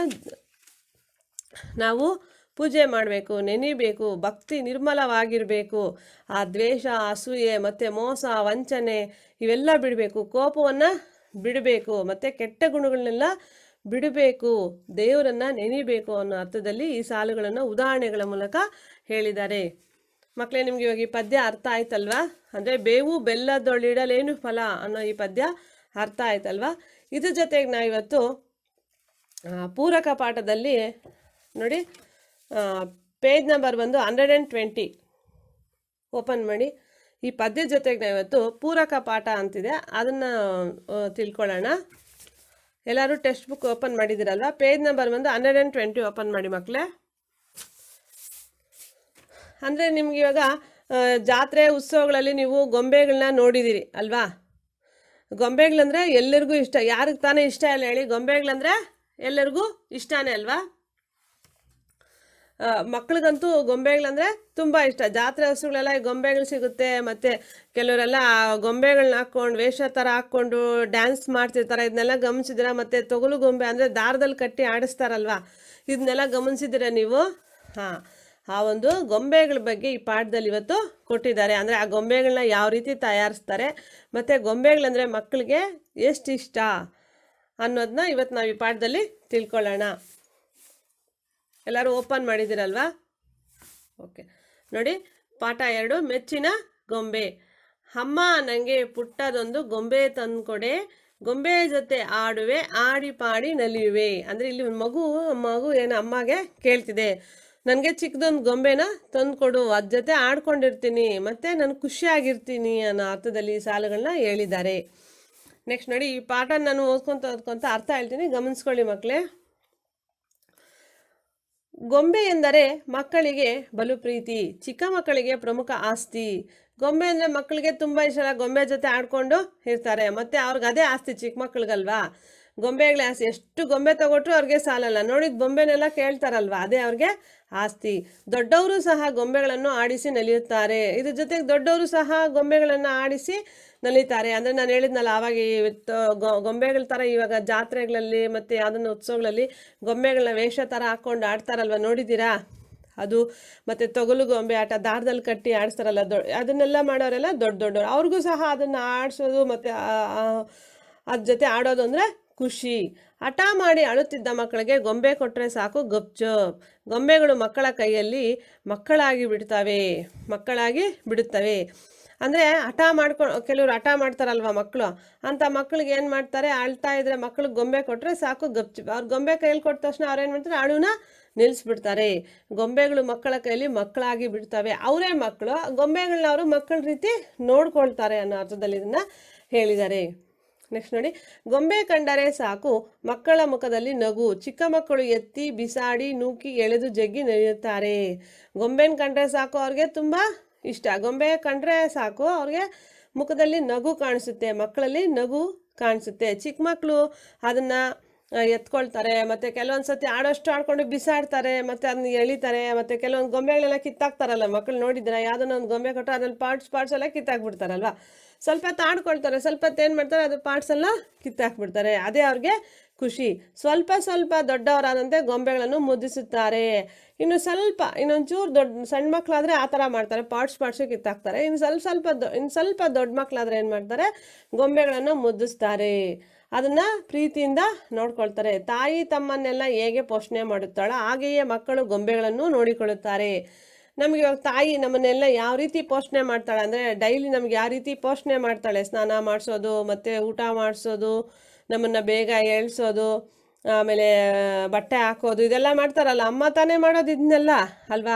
ನಾವು ಪೂಜೆ ಮಾಡಬೇಕು ನೆನಿಬೇಕು ಭಕ್ತಿ ನಿರ್ಮಲವಾಗಿರಬೇಕು ಆ ದ್ವೇಷ ಅಸೂಯೆ ಮತ್ತು ಮೋಸ ವಂಚನೆ ಇವೆಲ್ಲ ಬಿಡಬೇಕು ಕೋಪವನ್ನು ಬಿಡಬೇಕು ಮತ್ತು ಕೆಟ್ಟ ಗುಣಗಳನ್ನೆಲ್ಲ ಬಿಡಬೇಕು ದೇವರನ್ನ ನೆನಿಬೇಕು ಅನ್ನೋ ಅರ್ಥದಲ್ಲಿ ಈ ಸಾಲುಗಳನ್ನು ಉದಾಹರಣೆಗಳ ಮೂಲಕ ಹೇಳಿದ್ದಾರೆ ಮಕ್ಕಳೇ ನಿಮ್ಗೆ ಇವಾಗ ಈ ಪದ್ಯ ಅರ್ಥ ಆಯ್ತಲ್ವಾ ಅಂದರೆ ಬೇವು ಬೆಲ್ಲದೊಳಿಡಲೇನು ಫಲ ಅನ್ನೋ ಈ ಪದ್ಯ ಅರ್ಥ ಆಯ್ತಲ್ವಾ ಇದ್ರ ಜೊತೆಗೆ ನಾವಿವತ್ತು ಆ, ಪೂರಕ ಪಾಠದಲ್ಲಿ ನೋಡಿ ಪೇಜ್ ನಂಬರ್ ಬಂದು ಹಂಡ್ರೆಡ್ ಆ್ಯಂಡ್ ಟ್ವೆಂಟಿ ಓಪನ್ ಮಾಡಿ ಈ ಪದ್ಯ ಜೊತೆಗೆ ನಾವು ಇವತ್ತು ಪೂರಕ ಪಾಠ ಅಂತಿದೆ ಅದನ್ನು ತಿಳ್ಕೊಳ್ಳೋಣ ಎಲ್ಲರೂ ಟೆಕ್ಸ್ಟ್ ಬುಕ್ ಓಪನ್ ಮಾಡಿದ್ದೀರಲ್ವಾ ಪೇಜ್ ನಂಬರ್ ಬಂದು ಹಂಡ್ರೆಡ್ ಆ್ಯಂಡ್ ಟ್ವೆಂಟಿ ಓಪನ್ ಮಾಡಿ ಮಕ್ಕಳೇ ಅಂದರೆ ನಿಮ್ಗೆ ಇವಾಗ ಆ, ಜಾತ್ರೆ ಉತ್ಸವಗಳಲ್ಲಿ ನೀವು ಗೊಂಬೆಗಳನ್ನ ನೋಡಿದ್ದೀರಿ ಅಲ್ವಾ ಗೊಂಬೆಗಳಂದ್ರೆ ಎಲ್ಲರಿಗೂ ಇಷ್ಟ ಯಾರಿಗೆ ತಾನೇ ಇಷ್ಟ ಇಲ್ಲ ಹೇಳಿ ಗೊಂಬೆಗಳಂದ್ರೆ ಎಲ್ಲರಿಗೂ ಇಷ್ಟನೇ ಅಲ್ವಾ ಆ, ಮಕ್ಳಿಗಂತೂ ಗೊಂಬೆಗಳಂದ್ರೆ ತುಂಬ ಇಷ್ಟ ಜಾತ್ರೆ ಹಸುಗಳೆಲ್ಲ ಈ ಗೊಂಬೆಗಳು ಸಿಗುತ್ತೆ ಮತ್ತು ಕೆಲವರೆಲ್ಲ ಆ ಗೊಂಬೆಗಳನ್ನ ಹಾಕ್ಕೊಂಡು ವೇಷ ಥರ ಹಾಕ್ಕೊಂಡು ಡ್ಯಾನ್ಸ್ ಮಾಡ್ತಿರ್ತಾರೆ ಇದನ್ನೆಲ್ಲ ಗಮನಿಸಿದಿರ ಮತ್ತು ತೊಗಲು ಗೊಂಬೆ ಅಂದರೆ ದಾರದಲ್ಲಿ ಕಟ್ಟಿ ಆಡಿಸ್ತಾರಲ್ವಾ ಇದನ್ನೆಲ್ಲ ಗಮನಿಸಿದಿರ ನೀವು ಹಾಂ ಆ ಒಂದು ಗೊಂಬೆಗಳ ಬಗ್ಗೆ ಈ ಪಾಠದಲ್ಲಿ ಇವತ್ತು ಕೊಟ್ಟಿದ್ದಾರೆ ಅಂದರೆ ಆ ಗೊಂಬೆಗಳನ್ನ ಯಾವ ರೀತಿ ತಯಾರಿಸ್ತಾರೆ ಮತ್ತು ಗೊಂಬೆಗಳಂದರೆ ಮಕ್ಕಳಿಗೆ ಎಷ್ಟು ಇಷ್ಟ ಅನ್ನೋದನ್ನ ಇವತ್ತು ನಾವು ಈ ಪಾಠದಲ್ಲಿ ತಿಳ್ಕೊಳ್ಳೋಣ ಎಲ್ಲರೂ ಓಪನ್ ಮಾಡಿದ್ದೀರಲ್ವಾ ಓಕೆ ನೋಡಿ ಪಾಠ ಎರಡು ಮೆಚ್ಚಿನ ಗೊಂಬೆ ಅಮ್ಮ ನನಗೆ ಪುಟ್ಟದೊಂದು ಗೊಂಬೆ ತಂದ್ಕೊಡೆ ಗೊಂಬೆ ಜೊತೆ ಆಡುವೆ ಆಡಿ ಪಾಡಿ ನಲಿಯುವೆ ಅಂದರೆ ಇಲ್ಲಿ ಒಂದು ಮಗು ಮಗು ಏನು ಅಮ್ಮಗೆ ಕೇಳ್ತಿದೆ ನನಗೆ ಚಿಕ್ಕದೊಂದು ಗೊಂಬೆನ ತಂದು ಕೊಡು ಅದ್ರ ಜೊತೆ ಆಡ್ಕೊಂಡಿರ್ತೀನಿ ಮತ್ತು ನಾನು ಖುಷಿಯಾಗಿರ್ತೀನಿ ಅನ್ನೋ ಅರ್ಥದಲ್ಲಿ ಈ ಸಾಲುಗಳನ್ನ ಹೇಳಿದ್ದಾರೆ ನೆಕ್ಸ್ಟ್ ನೋಡಿ ಈ ಪಾಠ ನಾನು ಓದ್ಕೊಂತ ಓದ್ಕೊಂತ ಅರ್ಥ ಹೇಳ್ತೀನಿ ಗಮನಿಸ್ಕೊಳ್ಳಿ ಮಕ್ಕಳೇ ಗೊಂಬೆ ಎಂದರೆ ಮಕ್ಕಳಿಗೆ ಬಲು ಪ್ರೀತಿ ಚಿಕ್ಕ ಮಕ್ಕಳಿಗೆ ಪ್ರಮುಖ ಆಸ್ತಿ ಗೊಂಬೆ ಅಂದರೆ ಮಕ್ಕಳಿಗೆ ತುಂಬ ಇಷ್ಟ ಗೊಂಬೆ ಜೊತೆ ಆಡ್ಕೊಂಡು ಇರ್ತಾರೆ ಮತ್ತು ಅವ್ರಿಗೆ ಅದೇ ಆಸ್ತಿ ಚಿಕ್ಕ ಮಕ್ಳಿಗಲ್ವಾ ಗೊಂಬೆಗಳೇ ಆಸ್ತಿ ಎಷ್ಟು ಗೊಂಬೆ ತಗೊಟ್ರು ಅವ್ರಿಗೆ ಸಾಲಲ್ಲ ನೋಡಿದ ಬೊಂಬೆನೆಲ್ಲ ಕೇಳ್ತಾರಲ್ವಾ ಅದೇ ಅವ್ರಿಗೆ ಆಸ್ತಿ ದೊಡ್ಡವರು ಸಹ ಗೊಂಬೆಗಳನ್ನು ಆಡಿಸಿ ನಲಿಯುತ್ತಾರೆ ಇದ್ರ ಜೊತೆಗೆ ದೊಡ್ಡವರು ಸಹ ಗೊಂಬೆಗಳನ್ನು ಆಡಿಸಿ ನಲಿತಾರೆ ಅಂದರೆ ನಾನು ಹೇಳಿದ್ನಲ್ಲ ಆವಾಗ ಇವತ್ತು ಗೊ- ಗೊಂಬೆಗಳ ಥರ ಇವಾಗ ಜಾತ್ರೆಗಳಲ್ಲಿ ಮತ್ತು ಯಾವುದನ್ನ ಉತ್ಸವಗಳಲ್ಲಿ ಗೊಂಬೆಗಳನ್ನ ವೇಷ ಥರ ಹಾಕ್ಕೊಂಡು ಆಡ್ತಾರಲ್ವ ನೋಡಿದ್ದೀರಾ ಅದು ಮತ್ತು ತೊಗಲು ಗೊಂಬೆ ಆಟ ದಾರದಲ್ಲಿ ಕಟ್ಟಿ ಆಡಿಸ್ತಾರಲ್ಲ ದೊ ಅದನ್ನೆಲ್ಲ ಮಾಡೋರೆಲ್ಲ ದೊಡ್ಡ ದೊಡ್ಡವರು ಅವ್ರಿಗೂ ಸಹ ಅದನ್ನು ಆಡಿಸೋದು ಮತ್ತು ಅದ್ರ ಜೊತೆ ಆಡೋದು ಅಂದರೆ ಖುಷಿ ಹಠ ಮಾಡಿ ಅಳುತ್ತಿದ್ದ ಮಕ್ಕಳಿಗೆ ಗೊಂಬೆ ಕೊಟ್ಟರೆ ಸಾಕು ಗಪ್ಚಪ್ ಗೊಂಬೆಗಳು ಮಕ್ಕಳ ಕೈಯಲ್ಲಿ ಮಕ್ಕಳಾಗಿ ಬಿಡ್ತವೆ ಮಕ್ಕಳಾಗಿ ಬಿಡುತ್ತವೆ ಅಂದರೆ ಹಠ ಮಾಡ್ಕೊಂಡು ಕೆಲವರು ಹಠ ಮಾಡ್ತಾರಲ್ವ ಮಕ್ಕಳು ಅಂಥ ಮಕ್ಳಿಗೆ ಏನು ಮಾಡ್ತಾರೆ ಅಳ್ತಾ ಇದ್ರೆ ಮಕ್ಳಿಗೆ ಗೊಂಬೆ ಕೊಟ್ಟರೆ ಸಾಕು ಗಪ್ಚುಪ್ ಅವ್ರು ಗೊಂಬೆ ಕೈಯಲ್ಲಿ ಕೊಟ್ಟ ತಕ್ಷಣ ಅವ್ರು ಏನು ಮಾಡ್ತಾರೆ ಅಳುನ ನಿಲ್ಲಿಸ್ಬಿಡ್ತಾರೆ ಗೊಂಬೆಗಳು ಮಕ್ಕಳ ಕೈಯಲ್ಲಿ ಮಕ್ಕಳಾಗಿ ಬಿಡ್ತವೆ ಅವರೇ ಮಕ್ಕಳು ಗೊಂಬೆಗಳನ್ನ ಅವರು ಮಕ್ಕಳ ರೀತಿ ನೋಡ್ಕೊಳ್ತಾರೆ ಅನ್ನೋ ಅರ್ಥದಲ್ಲಿ ಇದನ್ನು ಹೇಳಿದ್ದಾರೆ ನೆಕ್ಸ್ಟ್ ನೋಡಿ ಗೊಂಬೆ ಕಂಡರೆ ಸಾಕು ಮಕ್ಕಳ ಮುಖದಲ್ಲಿ ನಗು ಚಿಕ್ಕ ಮಕ್ಕಳು ಎತ್ತಿ ಬಿಸಾಡಿ ನೂಕಿ ಎಳೆದು ಜಗ್ಗಿ ನಡೆಯುತ್ತಾರೆ ಗೊಂಬೆನ ಕಂಡ್ರೆ ಸಾಕು ಅವ್ರಿಗೆ ತುಂಬ ಇಷ್ಟ ಗೊಂಬೆ ಕಂಡ್ರೆ ಸಾಕು ಅವ್ರಿಗೆ ಮುಖದಲ್ಲಿ ನಗು ಕಾಣಿಸುತ್ತೆ ಮಕ್ಕಳಲ್ಲಿ ನಗು ಕಾಣಿಸುತ್ತೆ ಚಿಕ್ಕ ಮಕ್ಕಳು ಅದನ್ನು ಎತ್ಕೊಳ್ತಾರೆ ಮತ್ತು ಕೆಲವೊಂದು ಸತಿ ಆಡೋಷ್ಟು ಆಡ್ಕೊಂಡು ಬಿಸಾಡ್ತಾರೆ ಮತ್ತು ಅದನ್ನ ಎಳಿತಾರೆ ಮತ್ತು ಕೆಲವೊಂದು ಗೊಂಬೆಗಳೆಲ್ಲ ಕಿತ್ತಾಕ್ತಾರಲ್ಲ ಮಕ್ಕಳು ನೋಡಿದ್ರೆ ಯಾವುದನ್ನ ಒಂದು ಗೊಂಬೆ ಕೊಟ್ಟರೆ ಅದ್ರಲ್ಲಿ ಪಾರ್ಟ್ಸ್ ಪಾರ್ಟ್ಸ್ ಎಲ್ಲ ಕಿತ್ತಾಕ್ಬಿಡ್ತಾರಲ್ವ ಸ್ವಲ್ಪ ಹೊತ್ತು ಆಡ್ಕೊಳ್ತಾರೆ ಸ್ವಲ್ಪ ಹೊತ್ತು ಏನು ಮಾಡ್ತಾರೆ ಅದು ಪಾರ್ಟ್ಸ್ ಎಲ್ಲ ಕಿತ್ತಾಕ್ಬಿಡ್ತಾರೆ ಅದೇ ಅವ್ರಿಗೆ ಖುಷಿ ಸ್ವಲ್ಪ ಸ್ವಲ್ಪ ದೊಡ್ಡವರಾದಂತೆ ಗೊಂಬೆಗಳನ್ನು ಮುದ್ದಿಸುತ್ತಾರೆ ಇನ್ನು ಸ್ವಲ್ಪ ಇನ್ನೊಂಚೂರು ದೊಡ್ಡ ಸಣ್ಣ ಮಕ್ಕಳಾದರೆ ಆ ಥರ ಮಾಡ್ತಾರೆ ಪಾರ್ಟ್ಸ್ ಪಾರ್ಟ್ಸು ಕಿತ್ತಾಕ್ತಾರೆ ಇನ್ನು ಸ್ವಲ್ಪ ಸ್ವಲ್ಪ ದೊ ಇನ್ನು ಸ್ವಲ್ಪ ದೊಡ್ಡ ಮಕ್ಕಳಾದ್ರೆ ಏನು ಮಾಡ್ತಾರೆ ಗೊಂಬೆಗಳನ್ನು ಮುದ್ದಿಸ್ತಾರೆ ಅದನ್ನ ಪ್ರೀತಿಯಿಂದ ನೋಡ್ಕೊಳ್ತಾರೆ ತಾಯಿ ತಮ್ಮನ್ನೆಲ್ಲ ಹೇಗೆ ಪೋಷಣೆ ಮಾಡುತ್ತಾಳೋ ಹಾಗೆಯೇ ಮಕ್ಕಳು ಗೊಂಬೆಗಳನ್ನು ನೋಡಿಕೊಳ್ಳುತ್ತಾರೆ ನಮಗೆ ಇವಾಗ ತಾಯಿ ನಮ್ಮನ್ನೆಲ್ಲ ಯಾವ ರೀತಿ ಪೋಷಣೆ ಮಾಡ್ತಾಳೆ ಅಂದರೆ ಡೈಲಿ ನಮ್ಗೆ ಯಾವ ರೀತಿ ಪೋಷಣೆ ಮಾಡ್ತಾಳೆ ಸ್ನಾನ ಮಾಡಿಸೋದು ಮತ್ತು ಊಟ ಮಾಡಿಸೋದು ನಮ್ಮನ್ನು ಬೇಗ ಏಳ್ಸೋದು ಆಮೇಲೆ ಬಟ್ಟೆ ಹಾಕೋದು ಇದೆಲ್ಲ ಮಾಡ್ತಾರಲ್ಲ ಅಮ್ಮ ತಾನೇ ಮಾಡೋದು ಇದನ್ನೆಲ್ಲ ಅಲ್ವಾ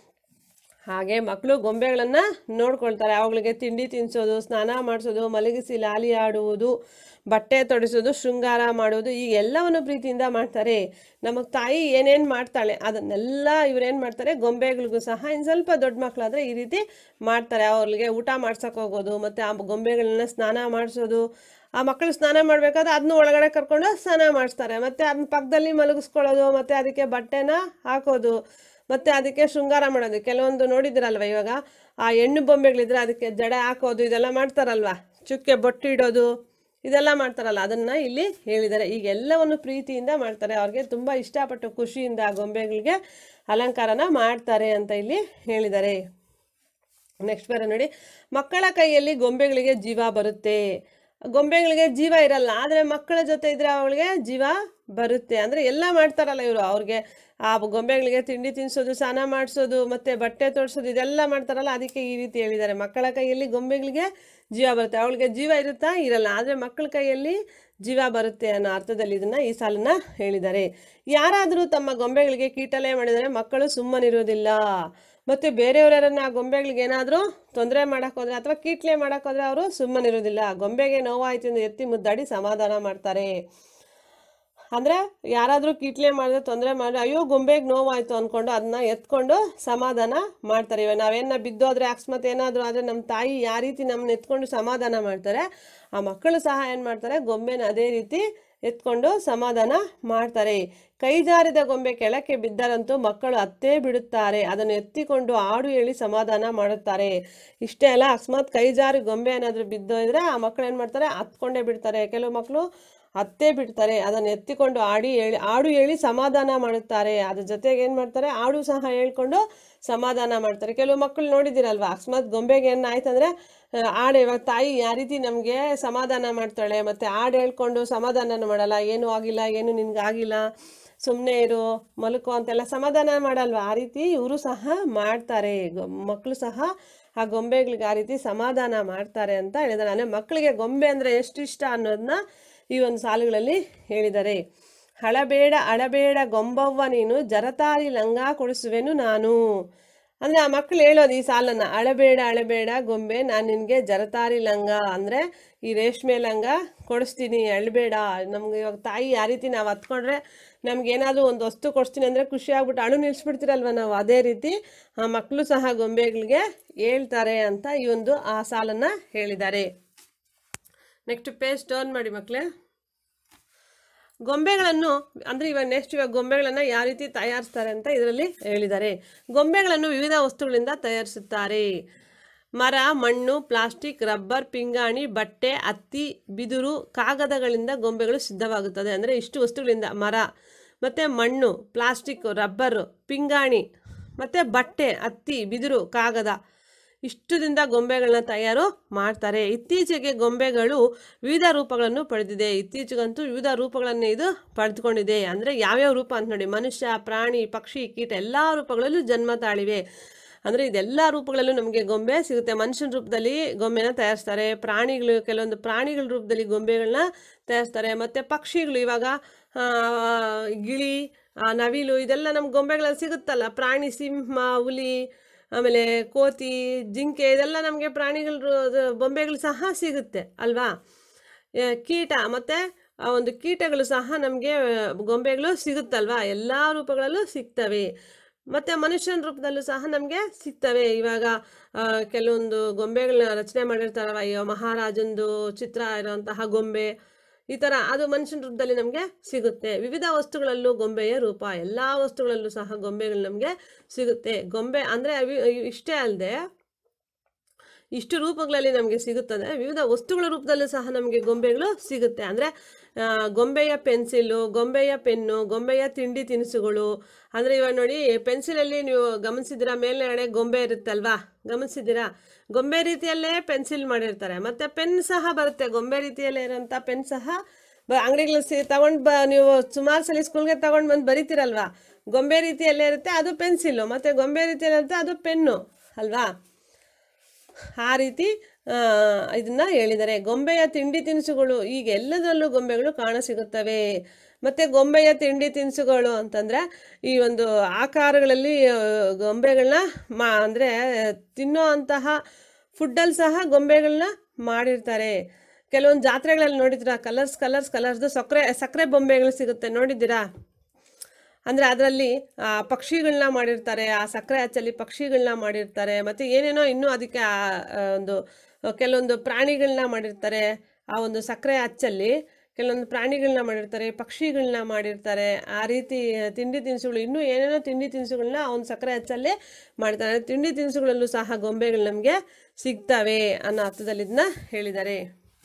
ಹಾಗೆ ಮಕ್ಕಳು ಗೊಂಬೆಗಳನ್ನು ನೋಡ್ಕೊಳ್ತಾರೆ ಅವುಗಳಿಗೆ ತಿಂಡಿ ತಿನ್ನಿಸೋದು ಸ್ನಾನ ಮಾಡಿಸೋದು ಮಲಗಿಸಿ ಲಾಲಿ ಆಡುವುದು ಬಟ್ಟೆ ತೊಡಿಸೋದು ಶೃಂಗಾರ ಮಾಡೋದು ಈ ಎಲ್ಲವನ್ನು ಪ್ರೀತಿಯಿಂದ ಮಾಡ್ತಾರೆ ನಮಗೆ ತಾಯಿ ಏನೇನು ಮಾಡ್ತಾಳೆ ಅದನ್ನೆಲ್ಲ ಇವ್ರೇನು ಮಾಡ್ತಾರೆ ಗೊಂಬೆಗಳಿಗೂ ಸಹ ಇನ್ನು ಸ್ವಲ್ಪ ದೊಡ್ಡ ಮಕ್ಕಳಾದರೆ ಈ ರೀತಿ ಮಾಡ್ತಾರೆ ಅವ್ರಿಗೆ ಊಟ ಮಾಡ್ಸಕ್ಕೆ ಹೋಗೋದು ಮತ್ತು ಆ ಗೊಂಬೆಗಳನ್ನ ಸ್ನಾನ ಮಾಡಿಸೋದು ಆ ಮಕ್ಕಳು ಸ್ನಾನ ಮಾಡಬೇಕಾದ್ರೆ ಅದನ್ನ ಒಳಗಡೆ ಕರ್ಕೊಂಡು ಸ್ನಾನ ಮಾಡಿಸ್ತಾರೆ ಮತ್ತು ಅದನ್ನ ಪಕ್ಕದಲ್ಲಿ ಮಲಗಿಸ್ಕೊಳ್ಳೋದು ಮತ್ತು ಅದಕ್ಕೆ ಬಟ್ಟೆನ ಹಾಕೋದು ಮತ್ತು ಅದಕ್ಕೆ ಶೃಂಗಾರ ಮಾಡೋದು ಕೆಲವೊಂದು ನೋಡಿದಿರಲ್ವ ಇವಾಗ ಆ ಹೆಣ್ಣು ಬೊಂಬೆಗಳಿದ್ರೆ ಅದಕ್ಕೆ ಜಡೆ ಹಾಕೋದು ಇದೆಲ್ಲ ಮಾಡ್ತಾರಲ್ವ ಚುಕ್ಕೆ ಬೊಟ್ಟು ಇಡೋದು ಇದೆಲ್ಲ ಮಾಡ್ತಾರಲ್ಲ ಅದನ್ನು ಇಲ್ಲಿ ಹೇಳಿದ್ದಾರೆ ಈಗ ಎಲ್ಲವನ್ನು ಪ್ರೀತಿಯಿಂದ ಮಾಡ್ತಾರೆ ಅವ್ರಿಗೆ ತುಂಬ ಇಷ್ಟಪಟ್ಟು ಖುಷಿಯಿಂದ ಆ ಗೊಂಬೆಗಳಿಗೆ ಅಲಂಕಾರನ ಮಾಡ್ತಾರೆ ಅಂತ ಇಲ್ಲಿ ಹೇಳಿದ್ದಾರೆ ನೆಕ್ಸ್ಟ್ ಬರ ನೋಡಿ ಮಕ್ಕಳ ಕೈಯಲ್ಲಿ ಗೊಂಬೆಗಳಿಗೆ ಜೀವ ಬರುತ್ತೆ ಗೊಂಬೆಗಳಿಗೆ ಜೀವ ಇರಲ್ಲ ಆದರೆ ಮಕ್ಕಳ ಜೊತೆ ಇದ್ರೆ ಅವಳಿಗೆ ಜೀವ ಬರುತ್ತೆ ಅಂದರೆ ಎಲ್ಲ ಮಾಡ್ತಾರಲ್ಲ ಇವರು ಅವ್ರಿಗೆ ಆ ಗೊಂಬೆಗಳಿಗೆ ತಿಂಡಿ ತಿನ್ನಿಸೋದು ಸ್ನಾನ ಮಾಡಿಸೋದು ಮತ್ತು ಬಟ್ಟೆ ತೊಡ್ಸೋದು ಇದೆಲ್ಲ ಮಾಡ್ತಾರಲ್ಲ ಅದಕ್ಕೆ ಈ ರೀತಿ ಹೇಳಿದ್ದಾರೆ ಮಕ್ಕಳ ಕೈಯಲ್ಲಿ ಗೊಂಬೆಗಳಿಗೆ ಜೀವ ಬರುತ್ತೆ ಅವಳಿಗೆ ಜೀವ ಇರುತ್ತಾ ಇರಲ್ಲ ಆದರೆ ಮಕ್ಕಳ ಕೈಯಲ್ಲಿ ಜೀವ ಬರುತ್ತೆ ಅನ್ನೋ ಅರ್ಥದಲ್ಲಿ ಇದನ್ನು ಈ ಸಾಲನ್ನ ಹೇಳಿದ್ದಾರೆ ಯಾರಾದರೂ ತಮ್ಮ ಗೊಂಬೆಗಳಿಗೆ ಕೀಟಲೆ ಮಾಡಿದರೆ ಮಕ್ಕಳು ಸುಮ್ಮನಿರೋದಿಲ್ಲ ಮತ್ತು ಬೇರೆಯವರನ್ನ ಆ ಗೊಂಬೆಗಳಿಗೆ ಏನಾದರೂ ತೊಂದರೆ ಹೋದ್ರೆ ಅಥವಾ ಕೀಟ್ಲೆ ಹೋದ್ರೆ ಅವರು ಸುಮ್ಮನಿರೋದಿಲ್ಲ ಗೊಂಬೆಗೆ ನೋವಾಯ್ತು ಎಂದು ಎತ್ತಿ ಮುದ್ದಾಡಿ ಸಮಾಧಾನ ಮಾಡ್ತಾರೆ ಅಂದರೆ ಯಾರಾದರೂ ಕೀಟ್ಲೆ ಮಾಡಿದ್ರೆ ತೊಂದರೆ ಮಾಡಿದ್ರೆ ಅಯ್ಯೋ ಗೊಂಬೆಗೆ ನೋವಾಯಿತು ಅಂದ್ಕೊಂಡು ಅದನ್ನ ಎತ್ಕೊಂಡು ಸಮಾಧಾನ ಮಾಡ್ತಾರೆ ಇವಾಗ ನಾವೇನ ಬಿದ್ದೋದ್ರೆ ಅಕಸ್ಮಾತ್ ಏನಾದರೂ ಆದರೆ ನಮ್ಮ ತಾಯಿ ಯಾವ ರೀತಿ ನಮ್ಮನ್ನ ಎತ್ಕೊಂಡು ಸಮಾಧಾನ ಮಾಡ್ತಾರೆ ಆ ಮಕ್ಕಳು ಸಹ ಏನು ಮಾಡ್ತಾರೆ ಗೊಂಬೆನ ಅದೇ ರೀತಿ ಎತ್ಕೊಂಡು ಸಮಾಧಾನ ಮಾಡ್ತಾರೆ ಕೈ ಜಾರಿದ ಗೊಂಬೆ ಕೆಳಕ್ಕೆ ಬಿದ್ದರಂತೂ ಮಕ್ಕಳು ಅತ್ತೇ ಬಿಡುತ್ತಾರೆ ಅದನ್ನು ಎತ್ತಿಕೊಂಡು ಆಡು ಹೇಳಿ ಸಮಾಧಾನ ಮಾಡುತ್ತಾರೆ ಇಷ್ಟೇ ಅಲ್ಲ ಅಕಸ್ಮಾತ್ ಕೈ ಜಾರಿ ಗೊಂಬೆ ಏನಾದರೂ ಬಿದ್ದೋದ್ರೆ ಆ ಮಕ್ಕಳು ಏನು ಮಾಡ್ತಾರೆ ಹತ್ಕೊಂಡೇ ಬಿಡ್ತಾರೆ ಕೆಲವು ಮಕ್ಕಳು ಅತ್ತೇ ಬಿಡ್ತಾರೆ ಅದನ್ನು ಎತ್ತಿಕೊಂಡು ಆಡಿ ಹೇಳಿ ಆಡು ಹೇಳಿ ಸಮಾಧಾನ ಮಾಡುತ್ತಾರೆ ಅದ್ರ ಜೊತೆಗೆ ಏನು ಮಾಡ್ತಾರೆ ಆಡು ಸಹ ಹೇಳ್ಕೊಂಡು ಸಮಾಧಾನ ಮಾಡ್ತಾರೆ ಕೆಲವು ಮಕ್ಕಳು ನೋಡಿದ್ದೀರಲ್ವ ಅಕಸ್ಮಾತ್ ಗೊಂಬೆಗೆ ಏನು ಆಯ್ತಂದ್ರೆ ಆಡು ಇವಾಗ ತಾಯಿ ಯಾವ ರೀತಿ ನಮಗೆ ಸಮಾಧಾನ ಮಾಡ್ತಾಳೆ ಮತ್ತು ಆಡು ಹೇಳ್ಕೊಂಡು ಸಮಾಧಾನ ಮಾಡಲ್ಲ ಏನೂ ಆಗಿಲ್ಲ ಏನು ನಿನ್ಗೆ ಆಗಿಲ್ಲ ಸುಮ್ಮನೆ ಇರು ಮಲ್ಕೋ ಅಂತೆಲ್ಲ ಸಮಾಧಾನ ಮಾಡಲ್ವ ಆ ರೀತಿ ಇವರು ಸಹ ಮಾಡ್ತಾರೆ ಗೊ- ಮಕ್ಕಳು ಸಹ ಆ ಗೊಂಬೆಗಳಿಗೆ ಆ ರೀತಿ ಸಮಾಧಾನ ಮಾಡ್ತಾರೆ ಅಂತ ಹೇಳಿದ್ದಾರೆ ಅಂದರೆ ಮಕ್ಕಳಿಗೆ ಗೊಂಬೆ ಅಂದರೆ ಎಷ್ಟು ಇಷ್ಟ ಅನ್ನೋದನ್ನ ಈ ಒಂದು ಸಾಲುಗಳಲ್ಲಿ ಹೇಳಿದ್ದಾರೆ ಹಳಬೇಡ ಅಳಬೇಡ ಗೊಂಬವ್ವ ನೀನು ಜರತಾರಿ ಲಂಗ ಕೊಡಿಸುವೆನು ನಾನು ಅಂದರೆ ಆ ಮಕ್ಕಳು ಹೇಳೋದು ಈ ಸಾಲನ್ನು ಅಳಬೇಡ ಅಳಬೇಡ ಗೊಂಬೆ ನಾನು ನಿನಗೆ ಜರತಾರಿ ಲಂಗ ಅಂದರೆ ಈ ರೇಷ್ಮೆ ಲಂಗ ಕೊಡಿಸ್ತೀನಿ ಅಳಬೇಡ ನಮ್ಗೆ ಇವಾಗ ತಾಯಿ ಆ ರೀತಿ ನಾವು ಹತ್ಕೊಂಡ್ರೆ ನಮ್ಗೇನಾದರೂ ಒಂದು ವಸ್ತು ಕೊಡಿಸ್ತೀನಿ ಅಂದರೆ ಖುಷಿ ಆಗ್ಬಿಟ್ಟು ಅಳು ನಿಲ್ಲಿಸ್ಬಿಡ್ತೀರಲ್ವ ನಾವು ಅದೇ ರೀತಿ ಆ ಮಕ್ಕಳು ಸಹ ಗೊಂಬೆಗಳಿಗೆ ಹೇಳ್ತಾರೆ ಅಂತ ಈ ಒಂದು ಆ ಸಾಲನ್ನು ಹೇಳಿದ್ದಾರೆ ನೆಕ್ಸ್ಟ್ ಪೇಜ್ ಟರ್ನ್ ಮಾಡಿ ಮಕ್ಕಳೇ ಗೊಂಬೆಗಳನ್ನು ಅಂದರೆ ಇವಾಗ ನೆಕ್ಸ್ಟ್ ಇವಾಗ ಗೊಂಬೆಗಳನ್ನು ಯಾವ ರೀತಿ ತಯಾರಿಸ್ತಾರೆ ಅಂತ ಇದರಲ್ಲಿ ಹೇಳಿದ್ದಾರೆ ಗೊಂಬೆಗಳನ್ನು ವಿವಿಧ ವಸ್ತುಗಳಿಂದ ತಯಾರಿಸುತ್ತಾರೆ ಮರ ಮಣ್ಣು ಪ್ಲಾಸ್ಟಿಕ್ ರಬ್ಬರ್ ಪಿಂಗಾಣಿ ಬಟ್ಟೆ ಹತ್ತಿ ಬಿದಿರು ಕಾಗದಗಳಿಂದ ಗೊಂಬೆಗಳು ಸಿದ್ಧವಾಗುತ್ತದೆ ಅಂದರೆ ಇಷ್ಟು ವಸ್ತುಗಳಿಂದ ಮರ ಮತ್ತು ಮಣ್ಣು ಪ್ಲಾಸ್ಟಿಕ್ ರಬ್ಬರು ಪಿಂಗಾಣಿ ಮತ್ತು ಬಟ್ಟೆ ಹತ್ತಿ ಬಿದಿರು ಕಾಗದ ಇಷ್ಟದಿಂದ ಗೊಂಬೆಗಳನ್ನ ತಯಾರು ಮಾಡ್ತಾರೆ ಇತ್ತೀಚೆಗೆ ಗೊಂಬೆಗಳು ವಿವಿಧ ರೂಪಗಳನ್ನು ಪಡೆದಿದೆ ಇತ್ತೀಚೆಗಂತೂ ವಿವಿಧ ರೂಪಗಳನ್ನು ಇದು ಪಡೆದುಕೊಂಡಿದೆ ಅಂದರೆ ಯಾವ್ಯಾವ ರೂಪ ಅಂತ ನೋಡಿ ಮನುಷ್ಯ ಪ್ರಾಣಿ ಪಕ್ಷಿ ಕೀಟ ಎಲ್ಲ ರೂಪಗಳಲ್ಲೂ ಜನ್ಮ ತಾಳಿವೆ ಅಂದರೆ ಇದೆಲ್ಲ ರೂಪಗಳಲ್ಲೂ ನಮಗೆ ಗೊಂಬೆ ಸಿಗುತ್ತೆ ಮನುಷ್ಯನ ರೂಪದಲ್ಲಿ ಗೊಂಬೆನ ತಯಾರಿಸ್ತಾರೆ ಪ್ರಾಣಿಗಳು ಕೆಲವೊಂದು ಪ್ರಾಣಿಗಳ ರೂಪದಲ್ಲಿ ಗೊಂಬೆಗಳನ್ನ ತಯಾರಿಸ್ತಾರೆ ಮತ್ತು ಪಕ್ಷಿಗಳು ಇವಾಗ ಆ, ಗಿಳಿ ಆ, ನವಿಲು ಇದೆಲ್ಲ ನಮ್ಮ ಗೊಂಬೆಗಳಲ್ಲಿ ಸಿಗುತ್ತಲ್ಲ ಪ್ರಾಣಿ ಸಿಂಹ ಹುಲಿ ಆಮೇಲೆ ಕೋತಿ ಜಿಂಕೆ ಇದೆಲ್ಲ ನಮಗೆ ಪ್ರಾಣಿಗಳ ರು- ಬೊಂಬೆಗಳು ಸಹ ಸಿಗುತ್ತೆ ಅಲ್ವಾ ಆ, ಕೀಟ ಮತ್ತು ಆ ಒಂದು ಕೀಟಗಳು ಸಹ ನಮಗೆ ಗೊಂಬೆಗಳು ಸಿಗುತ್ತಲ್ವಾ ಎಲ್ಲ ರೂಪಗಳಲ್ಲೂ ಸಿಗ್ತವೆ ಮತ್ತು ಮನುಷ್ಯನ ರೂಪದಲ್ಲೂ ಸಹ ನಮಗೆ ಸಿಗ್ತವೆ ಇವಾಗ ಆ, ಕೆಲವೊಂದು ಗೊಂಬೆಗಳನ್ನ ರಚನೆ ಮಾಡಿರ್ತಾರಲ್ಲ ಈಗ ಮಹಾರಾಜಂದು ಚಿತ್ರ ಇರೋಂತಹ ಗೊಂಬೆ ಈ ಥರ ಅದು ಮನುಷ್ಯನ ರೂಪದಲ್ಲಿ ನಮಗೆ ಸಿಗುತ್ತೆ ವಿವಿಧ ವಸ್ತುಗಳಲ್ಲೂ ಗೊಂಬೆಯ ರೂಪ ಎಲ್ಲ ವಸ್ತುಗಳಲ್ಲೂ ಸಹ ಗೊಂಬೆಗಳು ನಮಗೆ ಸಿಗುತ್ತೆ ಗೊಂಬೆ ಅಂದರೆ ಇಷ್ಟೇ ಅಲ್ಲದೆ ಇಷ್ಟು ರೂಪಗಳಲ್ಲಿ ನಮಗೆ ಸಿಗುತ್ತದೆ ವಿವಿಧ ವಸ್ತುಗಳ ರೂಪದಲ್ಲೂ ಸಹ ನಮಗೆ ಗೊಂಬೆಗಳು ಸಿಗುತ್ತೆ ಅಂದರೆ ಗೊಂಬೆಯ ಪೆನ್ಸಿಲು ಗೊಂಬೆಯ ಪೆನ್ನು ಗೊಂಬೆಯ ತಿಂಡಿ ತಿನಿಸುಗಳು ಅಂದರೆ ಇವಾಗ ನೋಡಿ ಪೆನ್ಸಿಲಲ್ಲಿ ನೀವು ಗಮನಿಸಿದ್ದೀರಾ ಮೇಲ್ಗಡೆ ಗೊಂಬೆ ಇರುತ್ತಲ್ವಾ ಗಮನಿಸಿದ್ದೀರಾ ಗೊಂಬೆ ರೀತಿಯಲ್ಲೇ ಪೆನ್ಸಿಲ್ ಮಾಡಿರ್ತಾರೆ ಮತ್ತು ಪೆನ್ ಸಹ ಬರುತ್ತೆ ಗೊಂಬೆ ರೀತಿಯಲ್ಲೇ ಇರೋಂಥ ಪೆನ್ ಸಹ ಬ ಅಂಗಡಿಗಳಲ್ಲಿ ಸಿ ತಗೊಂಡು ಬ ನೀವು ಸುಮಾರು ಸಲ ಸ್ಕೂಲ್ಗೆ ತಗೊಂಡು ಬಂದು ಬರೀತೀರಲ್ವಾ ಗೊಂಬೆ ರೀತಿಯಲ್ಲೇ ಇರುತ್ತೆ ಅದು ಪೆನ್ಸಿಲ್ಲು ಮತ್ತು ಗೊಂಬೆ ರೀತಿಯಲ್ಲಿರುತ್ತೆ ಅದು ಪೆನ್ನು ಅಲ್ವಾ ಆ ರೀತಿ ಆ, ಇದನ್ನ ಹೇಳಿದ್ದಾರೆ ಗೊಂಬೆಯ ತಿಂಡಿ ತಿನಿಸುಗಳು ಈಗ ಎಲ್ಲದರಲ್ಲೂ ಗೊಂಬೆಗಳು ಕಾಣಸಿಗುತ್ತವೆ ಮತ್ತು ಗೊಂಬೆಯ ತಿಂಡಿ ತಿನಿಸುಗಳು ಅಂತಂದರೆ ಈ ಒಂದು ಆಕಾರಗಳಲ್ಲಿ ಆ, ಗೊಂಬೆಗಳನ್ನ ಮಾ ಅಂದರೆ ತಿನ್ನೋ ಅಂತಹ ಫುಡ್ಡಲ್ಲಿ ಸಹ ಗೊಂಬೆಗಳನ್ನ ಮಾಡಿರ್ತಾರೆ ಕೆಲವೊಂದು ಜಾತ್ರೆಗಳಲ್ಲಿ ನೋಡಿದ್ದೀರಾ ಕಲರ್ಸ್ ಕಲರ್ಸ್ ಕಲರ್ಸ್ದು ಸಕ್ಕರೆ ಸಕ್ಕರೆ ಬೊಂಬೆಗಳು ಸಿಗುತ್ತೆ ನೋಡಿದ್ದೀರಾ ಅಂದರೆ ಅದರಲ್ಲಿ ಪಕ್ಷಿಗಳನ್ನ ಮಾಡಿರ್ತಾರೆ ಆ ಸಕ್ಕರೆ ಹಚ್ಚಲ್ಲಿ ಪಕ್ಷಿಗಳನ್ನ ಮಾಡಿರ್ತಾರೆ ಮತ್ತು ಏನೇನೋ ಇನ್ನೂ ಅದಕ್ಕೆ ಆ, ಆ, ಒಂದು ಕೆಲವೊಂದು ಪ್ರಾಣಿಗಳನ್ನ ಮಾಡಿರ್ತಾರೆ ಆ ಒಂದು ಸಕ್ಕರೆ ಹಚ್ಚಲ್ಲಿ ಕೆಲವೊಂದು ಪ್ರಾಣಿಗಳನ್ನ ಮಾಡಿರ್ತಾರೆ ಪಕ್ಷಿಗಳನ್ನ ಮಾಡಿರ್ತಾರೆ ಆ ರೀತಿ ತಿಂಡಿ ತಿನಿಸುಗಳು ಇನ್ನೂ ಏನೇನೋ ತಿಂಡಿ ತಿನಿಸುಗಳನ್ನ ಆ ಒಂದು ಸಕ್ಕರೆ ಹಚ್ಚಲ್ಲೇ ಮಾಡ್ತಾರೆ ತಿಂಡಿ ತಿನಿಸುಗಳಲ್ಲೂ ಸಹ ಗೊಂಬೆಗಳು ನಮಗೆ ಸಿಗ್ತವೆ ಅನ್ನೋ ಅರ್ಥದಲ್ಲಿ ಇದನ್ನ ಹೇಳಿದ್ದಾರೆ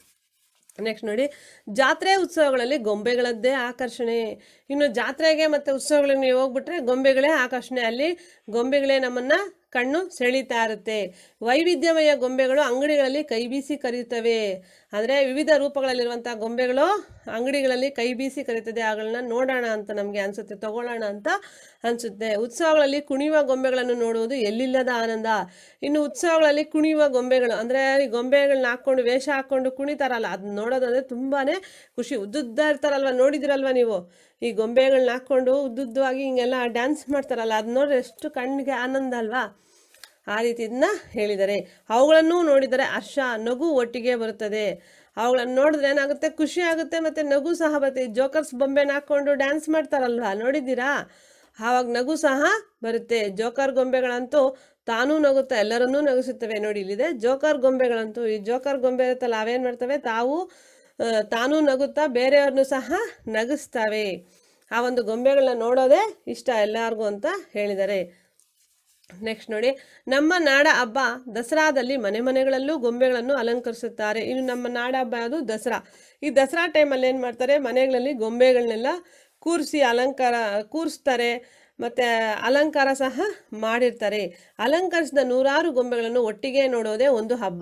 ನೆಕ್ಸ್ಟ್ ನೋಡಿ ಜಾತ್ರೆ ಉತ್ಸವಗಳಲ್ಲಿ ಗೊಂಬೆಗಳದ್ದೇ ಆಕರ್ಷಣೆ ಇನ್ನು ಜಾತ್ರೆಗೆ ಮತ್ತು ಉತ್ಸವಗಳಿಗೆ ನೀವು ಹೋಗ್ಬಿಟ್ರೆ ಗೊಂಬೆಗಳೇ ಆಕರ್ಷಣೆ ಅಲ್ಲಿ ಗೊಂಬೆಗಳೇ ನಮ್ಮನ್ನ ಕಣ್ಣು ಸೆಳೀತಾ ಇರುತ್ತೆ ವೈವಿಧ್ಯಮಯ ಗೊಂಬೆಗಳು ಅಂಗಡಿಗಳಲ್ಲಿ ಕೈ ಬೀಸಿ ಕರೆಯುತ್ತವೆ ಅಂದರೆ ವಿವಿಧ ರೂಪಗಳಲ್ಲಿರುವಂಥ ಗೊಂಬೆಗಳು ಅಂಗಡಿಗಳಲ್ಲಿ ಕೈ ಬೀಸಿ ಕರೀತದೆ ಅವುಗಳನ್ನ ನೋಡೋಣ ಅಂತ ನಮಗೆ ಅನಿಸುತ್ತೆ ತಗೊಳ್ಳೋಣ ಅಂತ ಅನಿಸುತ್ತೆ ಉತ್ಸವಗಳಲ್ಲಿ ಕುಣಿಯುವ ಗೊಂಬೆಗಳನ್ನು ನೋಡುವುದು ಎಲ್ಲಿಲ್ಲದ ಆನಂದ ಇನ್ನು ಉತ್ಸವಗಳಲ್ಲಿ ಕುಣಿಯುವ ಗೊಂಬೆಗಳು ಅಂದರೆ ಈ ಗೊಂಬೆಗಳನ್ನ ಹಾಕ್ಕೊಂಡು ವೇಷ ಹಾಕ್ಕೊಂಡು ಕುಣಿತಾರಲ್ಲ ಅದನ್ನ ನೋಡೋದಂದ್ರೆ ತುಂಬಾ ಖುಷಿ ಉದ್ದುದ್ದ ಇರ್ತಾರಲ್ವ ನೋಡಿದಿರಲ್ವ ನೀವು ಈ ಗೊಂಬೆಗಳನ್ನ ಹಾಕ್ಕೊಂಡು ಉದ್ದುದ್ದವಾಗಿ ಹಿಂಗೆಲ್ಲ ಡ್ಯಾನ್ಸ್ ಮಾಡ್ತಾರಲ್ಲ ಅದು ನೋಡ್ರೆ ಎಷ್ಟು ಕಣ್ಣಿಗೆ ಆನಂದ ಅಲ್ವಾ ಆ ರೀತಿ ಇದನ್ನ ಹೇಳಿದ್ದಾರೆ ಅವುಗಳನ್ನು ನೋಡಿದರೆ ಹರ್ಷ ನಗು ಒಟ್ಟಿಗೆ ಬರುತ್ತದೆ ಅವುಗಳನ್ನು ನೋಡಿದ್ರೆ ಏನಾಗುತ್ತೆ ಖುಷಿ ಆಗುತ್ತೆ ಮತ್ತು ನಗು ಸಹ ಬರುತ್ತೆ ಈ ಜೋಕರ್ಸ್ ಬೊಂಬೆನ ಹಾಕ್ಕೊಂಡು ಡ್ಯಾನ್ಸ್ ಮಾಡ್ತಾರಲ್ವಾ ನೋಡಿದ್ದೀರಾ ಆವಾಗ ನಗು ಸಹ ಬರುತ್ತೆ ಜೋಕರ್ ಗೊಂಬೆಗಳಂತೂ ತಾನೂ ನಗುತ್ತಾ ಎಲ್ಲರನ್ನೂ ನಗಿಸುತ್ತವೆ ನೋಡಿ ಇಲ್ಲಿದೆ ಜೋಕರ್ ಗೊಂಬೆಗಳಂತೂ ಈ ಜೋಕರ್ ಗೊಂಬೆ ಇರುತ್ತಲ್ಲ ಅವೇನು ಮಾಡ್ತವೆ ತಾವು ಆ, ತಾನೂ ನಗುತ್ತಾ ಬೇರೆಯವ್ರನ್ನೂ ಸಹ ನಗಿಸ್ತವೆ ಆ ಒಂದು ಗೊಂಬೆಗಳನ್ನ ನೋಡೋದೇ ಇಷ್ಟ ಎಲ್ಲರಿಗೂ ಅಂತ ಹೇಳಿದ್ದಾರೆ ನೆಕ್ಸ್ಟ್ ನೋಡಿ ನಮ್ಮ ನಾಡ ಹಬ್ಬ ದಸರಾದಲ್ಲಿ ಮನೆ ಮನೆಗಳಲ್ಲೂ ಗೊಂಬೆಗಳನ್ನು ಅಲಂಕರಿಸುತ್ತಾರೆ ಇನ್ನು ನಮ್ಮ ನಾಡ ಹಬ್ಬ ಅದು ದಸರಾ ಈ ದಸರಾ ಟೈಮಲ್ಲಿ ಏನು ಮಾಡ್ತಾರೆ ಮನೆಗಳಲ್ಲಿ ಗೊಂಬೆಗಳನ್ನೆಲ್ಲ ಕೂರಿಸಿ ಅಲಂಕಾರ ಕೂರಿಸ್ತಾರೆ ಮತ್ತು ಅಲಂಕಾರ ಸಹ ಮಾಡಿರ್ತಾರೆ ಅಲಂಕರಿಸಿದ ನೂರಾರು ಗೊಂಬೆಗಳನ್ನು ಒಟ್ಟಿಗೆ ನೋಡೋದೇ ಒಂದು ಹಬ್ಬ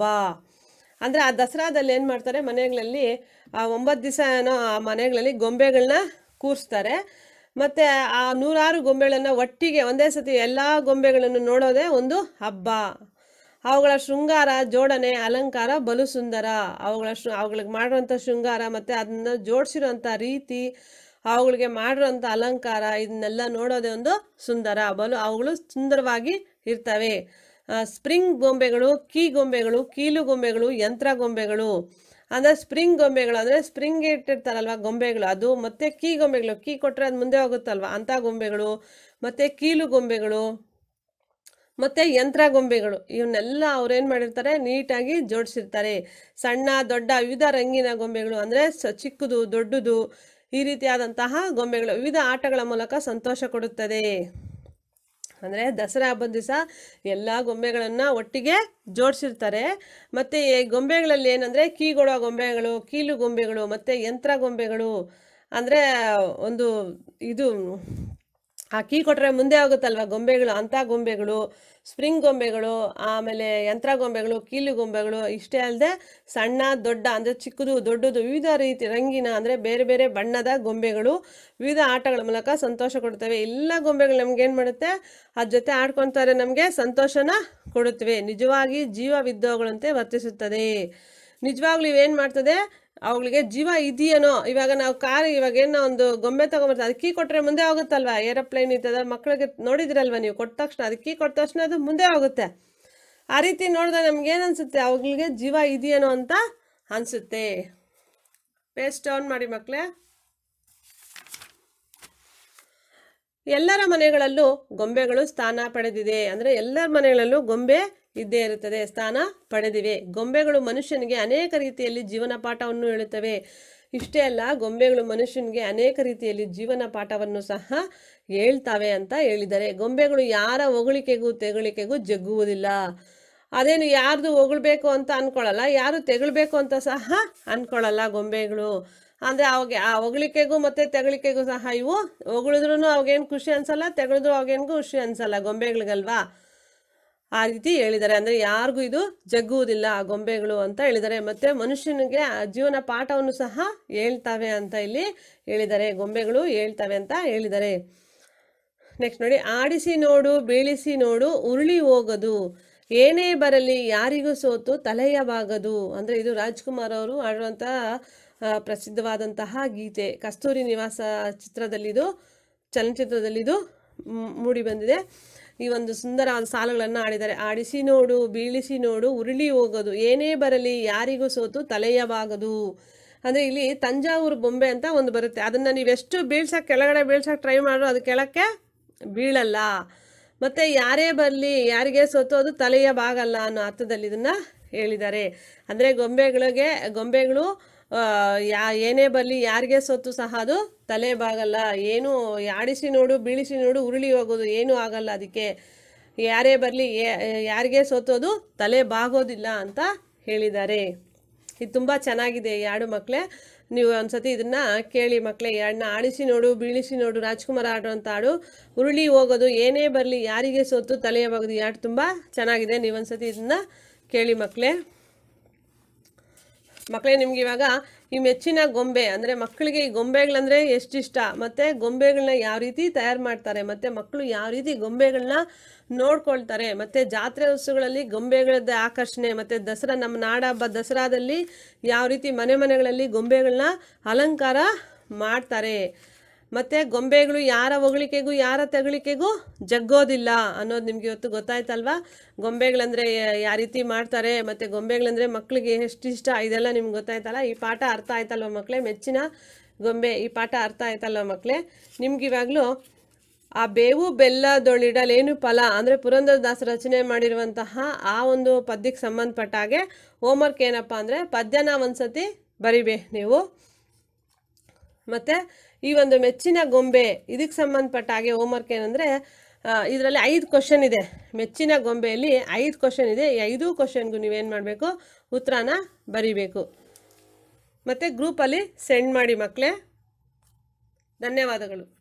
ಅಂದರೆ ಆ ದಸರಾದಲ್ಲಿ ಏನು ಮಾಡ್ತಾರೆ ಮನೆಗಳಲ್ಲಿ ಆ ಒಂಬತ್ತು ದಿವಸ ಏನೋ ಆ ಮನೆಗಳಲ್ಲಿ ಗೊಂಬೆಗಳನ್ನ ಕೂರಿಸ್ತಾರೆ ಮತ್ತು ಆ ನೂರಾರು ಗೊಂಬೆಗಳನ್ನು ಒಟ್ಟಿಗೆ ಒಂದೇ ಸತಿ ಎಲ್ಲ ಗೊಂಬೆಗಳನ್ನು ನೋಡೋದೇ ಒಂದು ಹಬ್ಬ ಅವುಗಳ ಶೃಂಗಾರ ಜೋಡಣೆ ಅಲಂಕಾರ ಬಲು ಸುಂದರ ಅವುಗಳ ಶೃ ಅವುಗಳಿಗೆ ಮಾಡಿರೋಂಥ ಶೃಂಗಾರ ಮತ್ತು ಅದನ್ನ ಜೋಡಿಸಿರೋಂಥ ರೀತಿ ಅವುಗಳಿಗೆ ಮಾಡಿರೋಂಥ ಅಲಂಕಾರ ಇದನ್ನೆಲ್ಲ ನೋಡೋದೇ ಒಂದು ಸುಂದರ ಬಲು ಅವುಗಳು ಸುಂದರವಾಗಿ ಇರ್ತವೆ ಆ, ಸ್ಪ್ರಿಂಗ್ ಗೊಂಬೆಗಳು ಕೀ ಗೊಂಬೆಗಳು ಕೀಲು ಗೊಂಬೆಗಳು ಯಂತ್ರ ಗೊಂಬೆಗಳು ಅಂದರೆ ಸ್ಪ್ರಿಂಗ್ ಗೊಂಬೆಗಳು ಅಂದರೆ ಸ್ಪ್ರಿಂಗ್ ಇಟ್ಟಿರ್ತಾರಲ್ವ ಗೊಂಬೆಗಳು ಅದು ಮತ್ತು ಕೀ ಗೊಂಬೆಗಳು ಕೀ ಕೊಟ್ಟರೆ ಅದು ಮುಂದೆ ಹೋಗುತ್ತಲ್ವ ಅಂಥ ಗೊಂಬೆಗಳು ಮತ್ತು ಕೀಲು ಗೊಂಬೆಗಳು ಮತ್ತು ಯಂತ್ರ ಗೊಂಬೆಗಳು ಇವನ್ನೆಲ್ಲ ಅವ್ರೇನು ಮಾಡಿರ್ತಾರೆ ನೀಟಾಗಿ ಜೋಡಿಸಿರ್ತಾರೆ ಸಣ್ಣ ದೊಡ್ಡ ವಿವಿಧ ರಂಗಿನ ಗೊಂಬೆಗಳು ಅಂದರೆ ಸ ಚಿಕ್ಕದು ದೊಡ್ಡದು ಈ ರೀತಿಯಾದಂತಹ ಗೊಂಬೆಗಳು ವಿವಿಧ ಆಟಗಳ ಮೂಲಕ ಸಂತೋಷ ಕೊಡುತ್ತದೆ ಅಂದರೆ ದಸರಾ ಹಬ್ಬದ ದಿವಸ ಎಲ್ಲ ಗೊಂಬೆಗಳನ್ನು ಒಟ್ಟಿಗೆ ಜೋಡಿಸಿರ್ತಾರೆ ಮತ್ತು ಈ ಗೊಂಬೆಗಳಲ್ಲಿ ಏನಂದರೆ ಕೀಗೊಡೋ ಗೊಂಬೆಗಳು ಕೀಲು ಗೊಂಬೆಗಳು ಮತ್ತು ಯಂತ್ರ ಗೊಂಬೆಗಳು ಅಂದರೆ ಒಂದು ಇದು ಆ ಕೀ ಕೊಟ್ಟರೆ ಮುಂದೆ ಹೋಗುತ್ತಲ್ವ ಗೊಂಬೆಗಳು ಅಂಥ ಗೊಂಬೆಗಳು ಸ್ಪ್ರಿಂಗ್ ಗೊಂಬೆಗಳು ಆಮೇಲೆ ಯಂತ್ರ ಗೊಂಬೆಗಳು ಕೀಲು ಗೊಂಬೆಗಳು ಇಷ್ಟೇ ಅಲ್ಲದೆ ಸಣ್ಣ ದೊಡ್ಡ ಅಂದರೆ ಚಿಕ್ಕದು ದೊಡ್ಡದು ವಿವಿಧ ರೀತಿ ರಂಗಿನ ಅಂದರೆ ಬೇರೆ ಬೇರೆ ಬಣ್ಣದ ಗೊಂಬೆಗಳು ವಿವಿಧ ಆಟಗಳ ಮೂಲಕ ಸಂತೋಷ ಕೊಡ್ತವೆ ಎಲ್ಲ ಗೊಂಬೆಗಳು ನಮ್ಗೆ ಏನು ಮಾಡುತ್ತೆ ಅದ್ರ ಜೊತೆ ಆಡ್ಕೊತಾರೆ ನಮಗೆ ಸಂತೋಷನ ಕೊಡುತ್ತವೆ ನಿಜವಾಗಿ ಜೀವವಿದ್ದವುಗಳಂತೆ ವರ್ತಿಸುತ್ತದೆ ನಿಜವಾಗ್ಲೂ ಇವೇನು ಮಾಡ್ತದೆ ಅವುಗಳಿಗೆ ಜೀವ ಇದೆಯೇನೋ ಇವಾಗ ನಾವು ಕಾರ್ ಇವಾಗ ಏನೋ ಒಂದು ಗೊಂಬೆ ತಗೊಂಬರ್ತೀವಿ ಅದಕ್ಕೆ ಕೀ ಕೊಟ್ಟರೆ ಮುಂದೆ ಹೋಗುತ್ತಲ್ವ ಏರೋಪ್ಲೇನ್ ಇರ್ತದೆ ಮಕ್ಕಳಿಗೆ ನೋಡಿದ್ರಲ್ವ ನೀವು ಕೊಟ್ಟ ತಕ್ಷಣ ಅದಕ್ಕೆ ಕೀ ಕೊಟ್ಟ ತಕ್ಷಣ ಅದು ಮುಂದೆ ಹೋಗುತ್ತೆ ಆ ರೀತಿ ನೋಡಿದ್ರೆ ನಮ್ಗೆ ಏನು ಅನಿಸುತ್ತೆ ಅವುಗಳಿಗೆ ಜೀವ ಇದೆಯೇನೋ ಅಂತ ಅನಿಸುತ್ತೆ ಪೇಸ್ಟ್ ಆನ್ ಮಾಡಿ ಮಕ್ಕಳೇ ಎಲ್ಲರ ಮನೆಗಳಲ್ಲೂ ಗೊಂಬೆಗಳು ಸ್ಥಾನ ಪಡೆದಿದೆ ಅಂದರೆ ಎಲ್ಲರ ಮನೆಗಳಲ್ಲೂ ಗೊಂಬೆ ಇದ್ದೇ ಇರುತ್ತದೆ ಸ್ಥಾನ ಪಡೆದಿವೆ ಗೊಂಬೆಗಳು ಮನುಷ್ಯನಿಗೆ ಅನೇಕ ರೀತಿಯಲ್ಲಿ ಜೀವನ ಪಾಠವನ್ನು ಹೇಳುತ್ತವೆ ಇಷ್ಟೇ ಅಲ್ಲ ಗೊಂಬೆಗಳು ಮನುಷ್ಯನಿಗೆ ಅನೇಕ ರೀತಿಯಲ್ಲಿ ಜೀವನ ಪಾಠವನ್ನು ಸಹ ಹೇಳ್ತವೆ ಅಂತ ಹೇಳಿದ್ದಾರೆ ಗೊಂಬೆಗಳು ಯಾರ ಹೊಗಳಿಕೆಗೂ ತೆಗಳಿಕೆಗೂ ಜಗ್ಗುವುದಿಲ್ಲ ಅದೇನು ಯಾರ್ದು ಹೊಗಳ್ಬೇಕು ಅಂತ ಅನ್ಕೊಳ್ಳಲ್ಲ ಯಾರು ತೆಗಳ್ಬೇಕು ಅಂತ ಸಹ ಅನ್ಕೊಳ್ಳಲ್ಲ ಗೊಂಬೆಗಳು ಅಂದರೆ ಅವಾಗ ಆ ಹೊಗಳಿಕೆಗೂ ಮತ್ತು ತೆಗಳಿಕೆಗೂ ಸಹ ಇವು ಹೊಗಳಿದ್ರೂ ಅವಾಗೇನು ಖುಷಿ ಅನ್ಸಲ್ಲ ತೆಗೆಳಿದ್ರು ಅವಾಗೇನು ಖುಷಿ ಅನ್ಸಲ್ಲ ಗೊಂಬೆಗಳಿಗಲ್ವಾ ಆ ರೀತಿ ಹೇಳಿದ್ದಾರೆ ಅಂದರೆ ಯಾರಿಗೂ ಇದು ಜಗ್ಗುವುದಿಲ್ಲ ಆ ಗೊಂಬೆಗಳು ಅಂತ ಹೇಳಿದ್ದಾರೆ ಮತ್ತು ಮನುಷ್ಯನಿಗೆ ಆ ಜೀವನ ಪಾಠವನ್ನು ಸಹ ಹೇಳ್ತವೆ ಅಂತ ಇಲ್ಲಿ ಹೇಳಿದ್ದಾರೆ ಗೊಂಬೆಗಳು ಹೇಳ್ತವೆ ಅಂತ ಹೇಳಿದ್ದಾರೆ ನೆಕ್ಸ್ಟ್ ನೋಡಿ ಆಡಿಸಿ ನೋಡು ಬೀಳಿಸಿ ನೋಡು ಉರುಳಿ ಹೋಗದು ಏನೇ ಬರಲಿ ಯಾರಿಗೂ ಸೋತು ತಲೆಯವಾಗದು ಅಂದರೆ ಇದು ರಾಜ್ಕುಮಾರ್ ಅವರು ಆಡುವಂಥ ಆ, ಪ್ರಸಿದ್ಧವಾದಂತಹ ಗೀತೆ ಕಸ್ತೂರಿ ನಿವಾಸ ಚಿತ್ರದಲ್ಲಿದು ಚಲನಚಿತ್ರದಲ್ಲಿದು ಮ್- ಮೂಡಿ ಬಂದಿದೆ ಈ ಒಂದು ಸುಂದರವಾದ ಸಾಲುಗಳನ್ನು ಆಡಿದ್ದಾರೆ ಆಡಿಸಿ ನೋಡು ಬೀಳಿಸಿ ನೋಡು ಉರುಳಿ ಹೋಗೋದು ಏನೇ ಬರಲಿ ಯಾರಿಗೂ ಸೋತು ತಲೆಯವಾಗದು ಅಂದರೆ ಇಲ್ಲಿ ತಂಜಾವೂರು ಬೊಂಬೆ ಅಂತ ಒಂದು ಬರುತ್ತೆ ಅದನ್ನು ನೀವೆಷ್ಟು ಬೀಳ್ಸಕ್ಕೆ ಕೆಳಗಡೆ ಬೀಳ್ಸಕ್ಕೆ ಟ್ರೈ ಮಾಡೋ ಅದು ಕೆಳಕ್ಕೆ ಬೀಳಲ್ಲ ಮತ್ತು ಯಾರೇ ಬರಲಿ ಯಾರಿಗೆ ಸೋತು ಅದು ತಲೆಯ ಬಾಗಲ್ಲ ಅನ್ನೋ ಅರ್ಥದಲ್ಲಿ ಇದನ್ನು ಹೇಳಿದ್ದಾರೆ ಅಂದರೆ ಗೊಂಬೆಗಳಿಗೆ ಗೊಂಬೆಗಳು ಆ, ಯಾ ಏನೇ ಬರಲಿ ಯಾರಿಗೆ ಸೋತು ಸಹ ಅದು ತಲೆ ಬಾಗಲ್ಲ ಏನು ಆಡಿಸಿ ನೋಡು ಬೀಳಿಸಿ ನೋಡು ಉರುಳಿ ಹೋಗೋದು ಏನೂ ಆಗಲ್ಲ ಅದಕ್ಕೆ ಯಾರೇ ಬರಲಿ ಯಾರಿಗೆ ಸೋತೋದು ತಲೆ ಬಾಗೋದಿಲ್ಲ ಅಂತ ಹೇಳಿದ್ದಾರೆ ಇದು ತುಂಬ ಚೆನ್ನಾಗಿದೆ ಈ ಹಾಡು ಮಕ್ಕಳೇ ನೀವು ಒಂದ್ಸತಿ ಇದನ್ನ ಕೇಳಿ ಮಕ್ಕಳೇ ಈ ಹಾಡನ್ನ ಆಡಿಸಿ ನೋಡು ಬೀಳಿಸಿ ನೋಡು ರಾಜ್ಕುಮಾರ್ ಆಡುವಂಥ ಹಾಡು ಉರುಳಿ ಹೋಗೋದು ಏನೇ ಬರಲಿ ಯಾರಿಗೆ ಸೋತು ತಲೆಯ ಬಾಗೋದು ಈ ಹಾಡು ತುಂಬ ಚೆನ್ನಾಗಿದೆ ನೀವು ಒಂದ್ಸತಿ ಇದನ್ನ ಕೇಳಿ ಮಕ್ಕಳೇ ಮಕ್ಕಳೇ ನಿಮ್ಗೆ ಇವಾಗ ಈ ಮೆಚ್ಚಿನ ಗೊಂಬೆ ಅಂದರೆ ಮಕ್ಕಳಿಗೆ ಈ ಗೊಂಬೆಗಳಂದರೆ ಎಷ್ಟಿಷ್ಟ ಮತ್ತು ಗೊಂಬೆಗಳನ್ನ ಯಾವ ರೀತಿ ತಯಾರು ಮಾಡ್ತಾರೆ ಮತ್ತು ಮಕ್ಕಳು ಯಾವ ರೀತಿ ಗೊಂಬೆಗಳನ್ನ ನೋಡ್ಕೊಳ್ತಾರೆ ಮತ್ತು ಜಾತ್ರೆ ಉತ್ಸವಗಳಲ್ಲಿ ಗೊಂಬೆಗಳದ್ದೇ ಆಕರ್ಷಣೆ ಮತ್ತು ದಸರಾ ನಮ್ಮ ನಾಡ ಹಬ್ಬ ದಸರಾದಲ್ಲಿ ಯಾವ ರೀತಿ ಮನೆ ಮನೆಗಳಲ್ಲಿ ಗೊಂಬೆಗಳನ್ನ ಅಲಂಕಾರ ಮಾಡ್ತಾರೆ ಮತ್ತು ಗೊಂಬೆಗಳು ಯಾರ ಹೊಗಳಿಕೆಗೂ ಯಾರ ತೆಗಳಿಕೆಗೂ ಜಗ್ಗೋದಿಲ್ಲ ಅನ್ನೋದು ನಿಮ್ಗೆ ಇವತ್ತು ಗೊತ್ತಾಯ್ತಲ್ವಾ ಗೊಂಬೆಗಳಂದರೆ ಯಾವ ರೀತಿ ಮಾಡ್ತಾರೆ ಮತ್ತು ಗೊಂಬೆಗಳಂದರೆ ಮಕ್ಕಳಿಗೆ ಎಷ್ಟು ಇಷ್ಟ ಇದೆಲ್ಲ ನಿಮ್ಗೆ ಗೊತ್ತಾಯ್ತಲ್ಲ ಈ ಪಾಠ ಅರ್ಥ ಆಯ್ತಲ್ವ ಮಕ್ಕಳೇ ಮೆಚ್ಚಿನ ಗೊಂಬೆ ಈ ಪಾಠ ಅರ್ಥ ಆಯ್ತಲ್ವ ಮಕ್ಕಳೇ ನಿಮ್ಗೆ ಇವಾಗಲೂ ಆ ಬೇವು ಬೆಲ್ಲದೊಳಿಡಲೇನು ಫಲ ಅಂದರೆ ಪುರಂದರದಾಸ ರಚನೆ ಮಾಡಿರುವಂತಹ ಆ ಒಂದು ಪದ್ಯಕ್ಕೆ ಸಂಬಂಧಪಟ್ಟ ಹಾಗೆ ಹೋಮ್ವರ್ಕ್ ಏನಪ್ಪ ಅಂದರೆ ಪದ್ಯನ ಒಂದ್ಸತಿ ಬರಿಬೇ ನೀವು ಮತ್ತು ಈ ಒಂದು ಮೆಚ್ಚಿನ ಗೊಂಬೆ ಇದಕ್ಕೆ ಸಂಬಂಧಪಟ್ಟ ಹಾಗೆ ಹೋಮ್ವರ್ಕ್ ಏನಂದರೆ ಇದರಲ್ಲಿ ಐದು ಕ್ವಶನ್ ಇದೆ ಮೆಚ್ಚಿನ ಗೊಂಬೆಯಲ್ಲಿ ಐದು ಕ್ವಶನ್ ಇದೆ ಈ ಐದು ಕ್ವಶನ್ಗೂ ನೀವೇನು ಮಾಡಬೇಕು ಉತ್ತರನ ಬರಿಬೇಕು ಮತ್ತು ಗ್ರೂಪಲ್ಲಿ ಸೆಂಡ್ ಮಾಡಿ ಮಕ್ಕಳೇ ಧನ್ಯವಾದಗಳು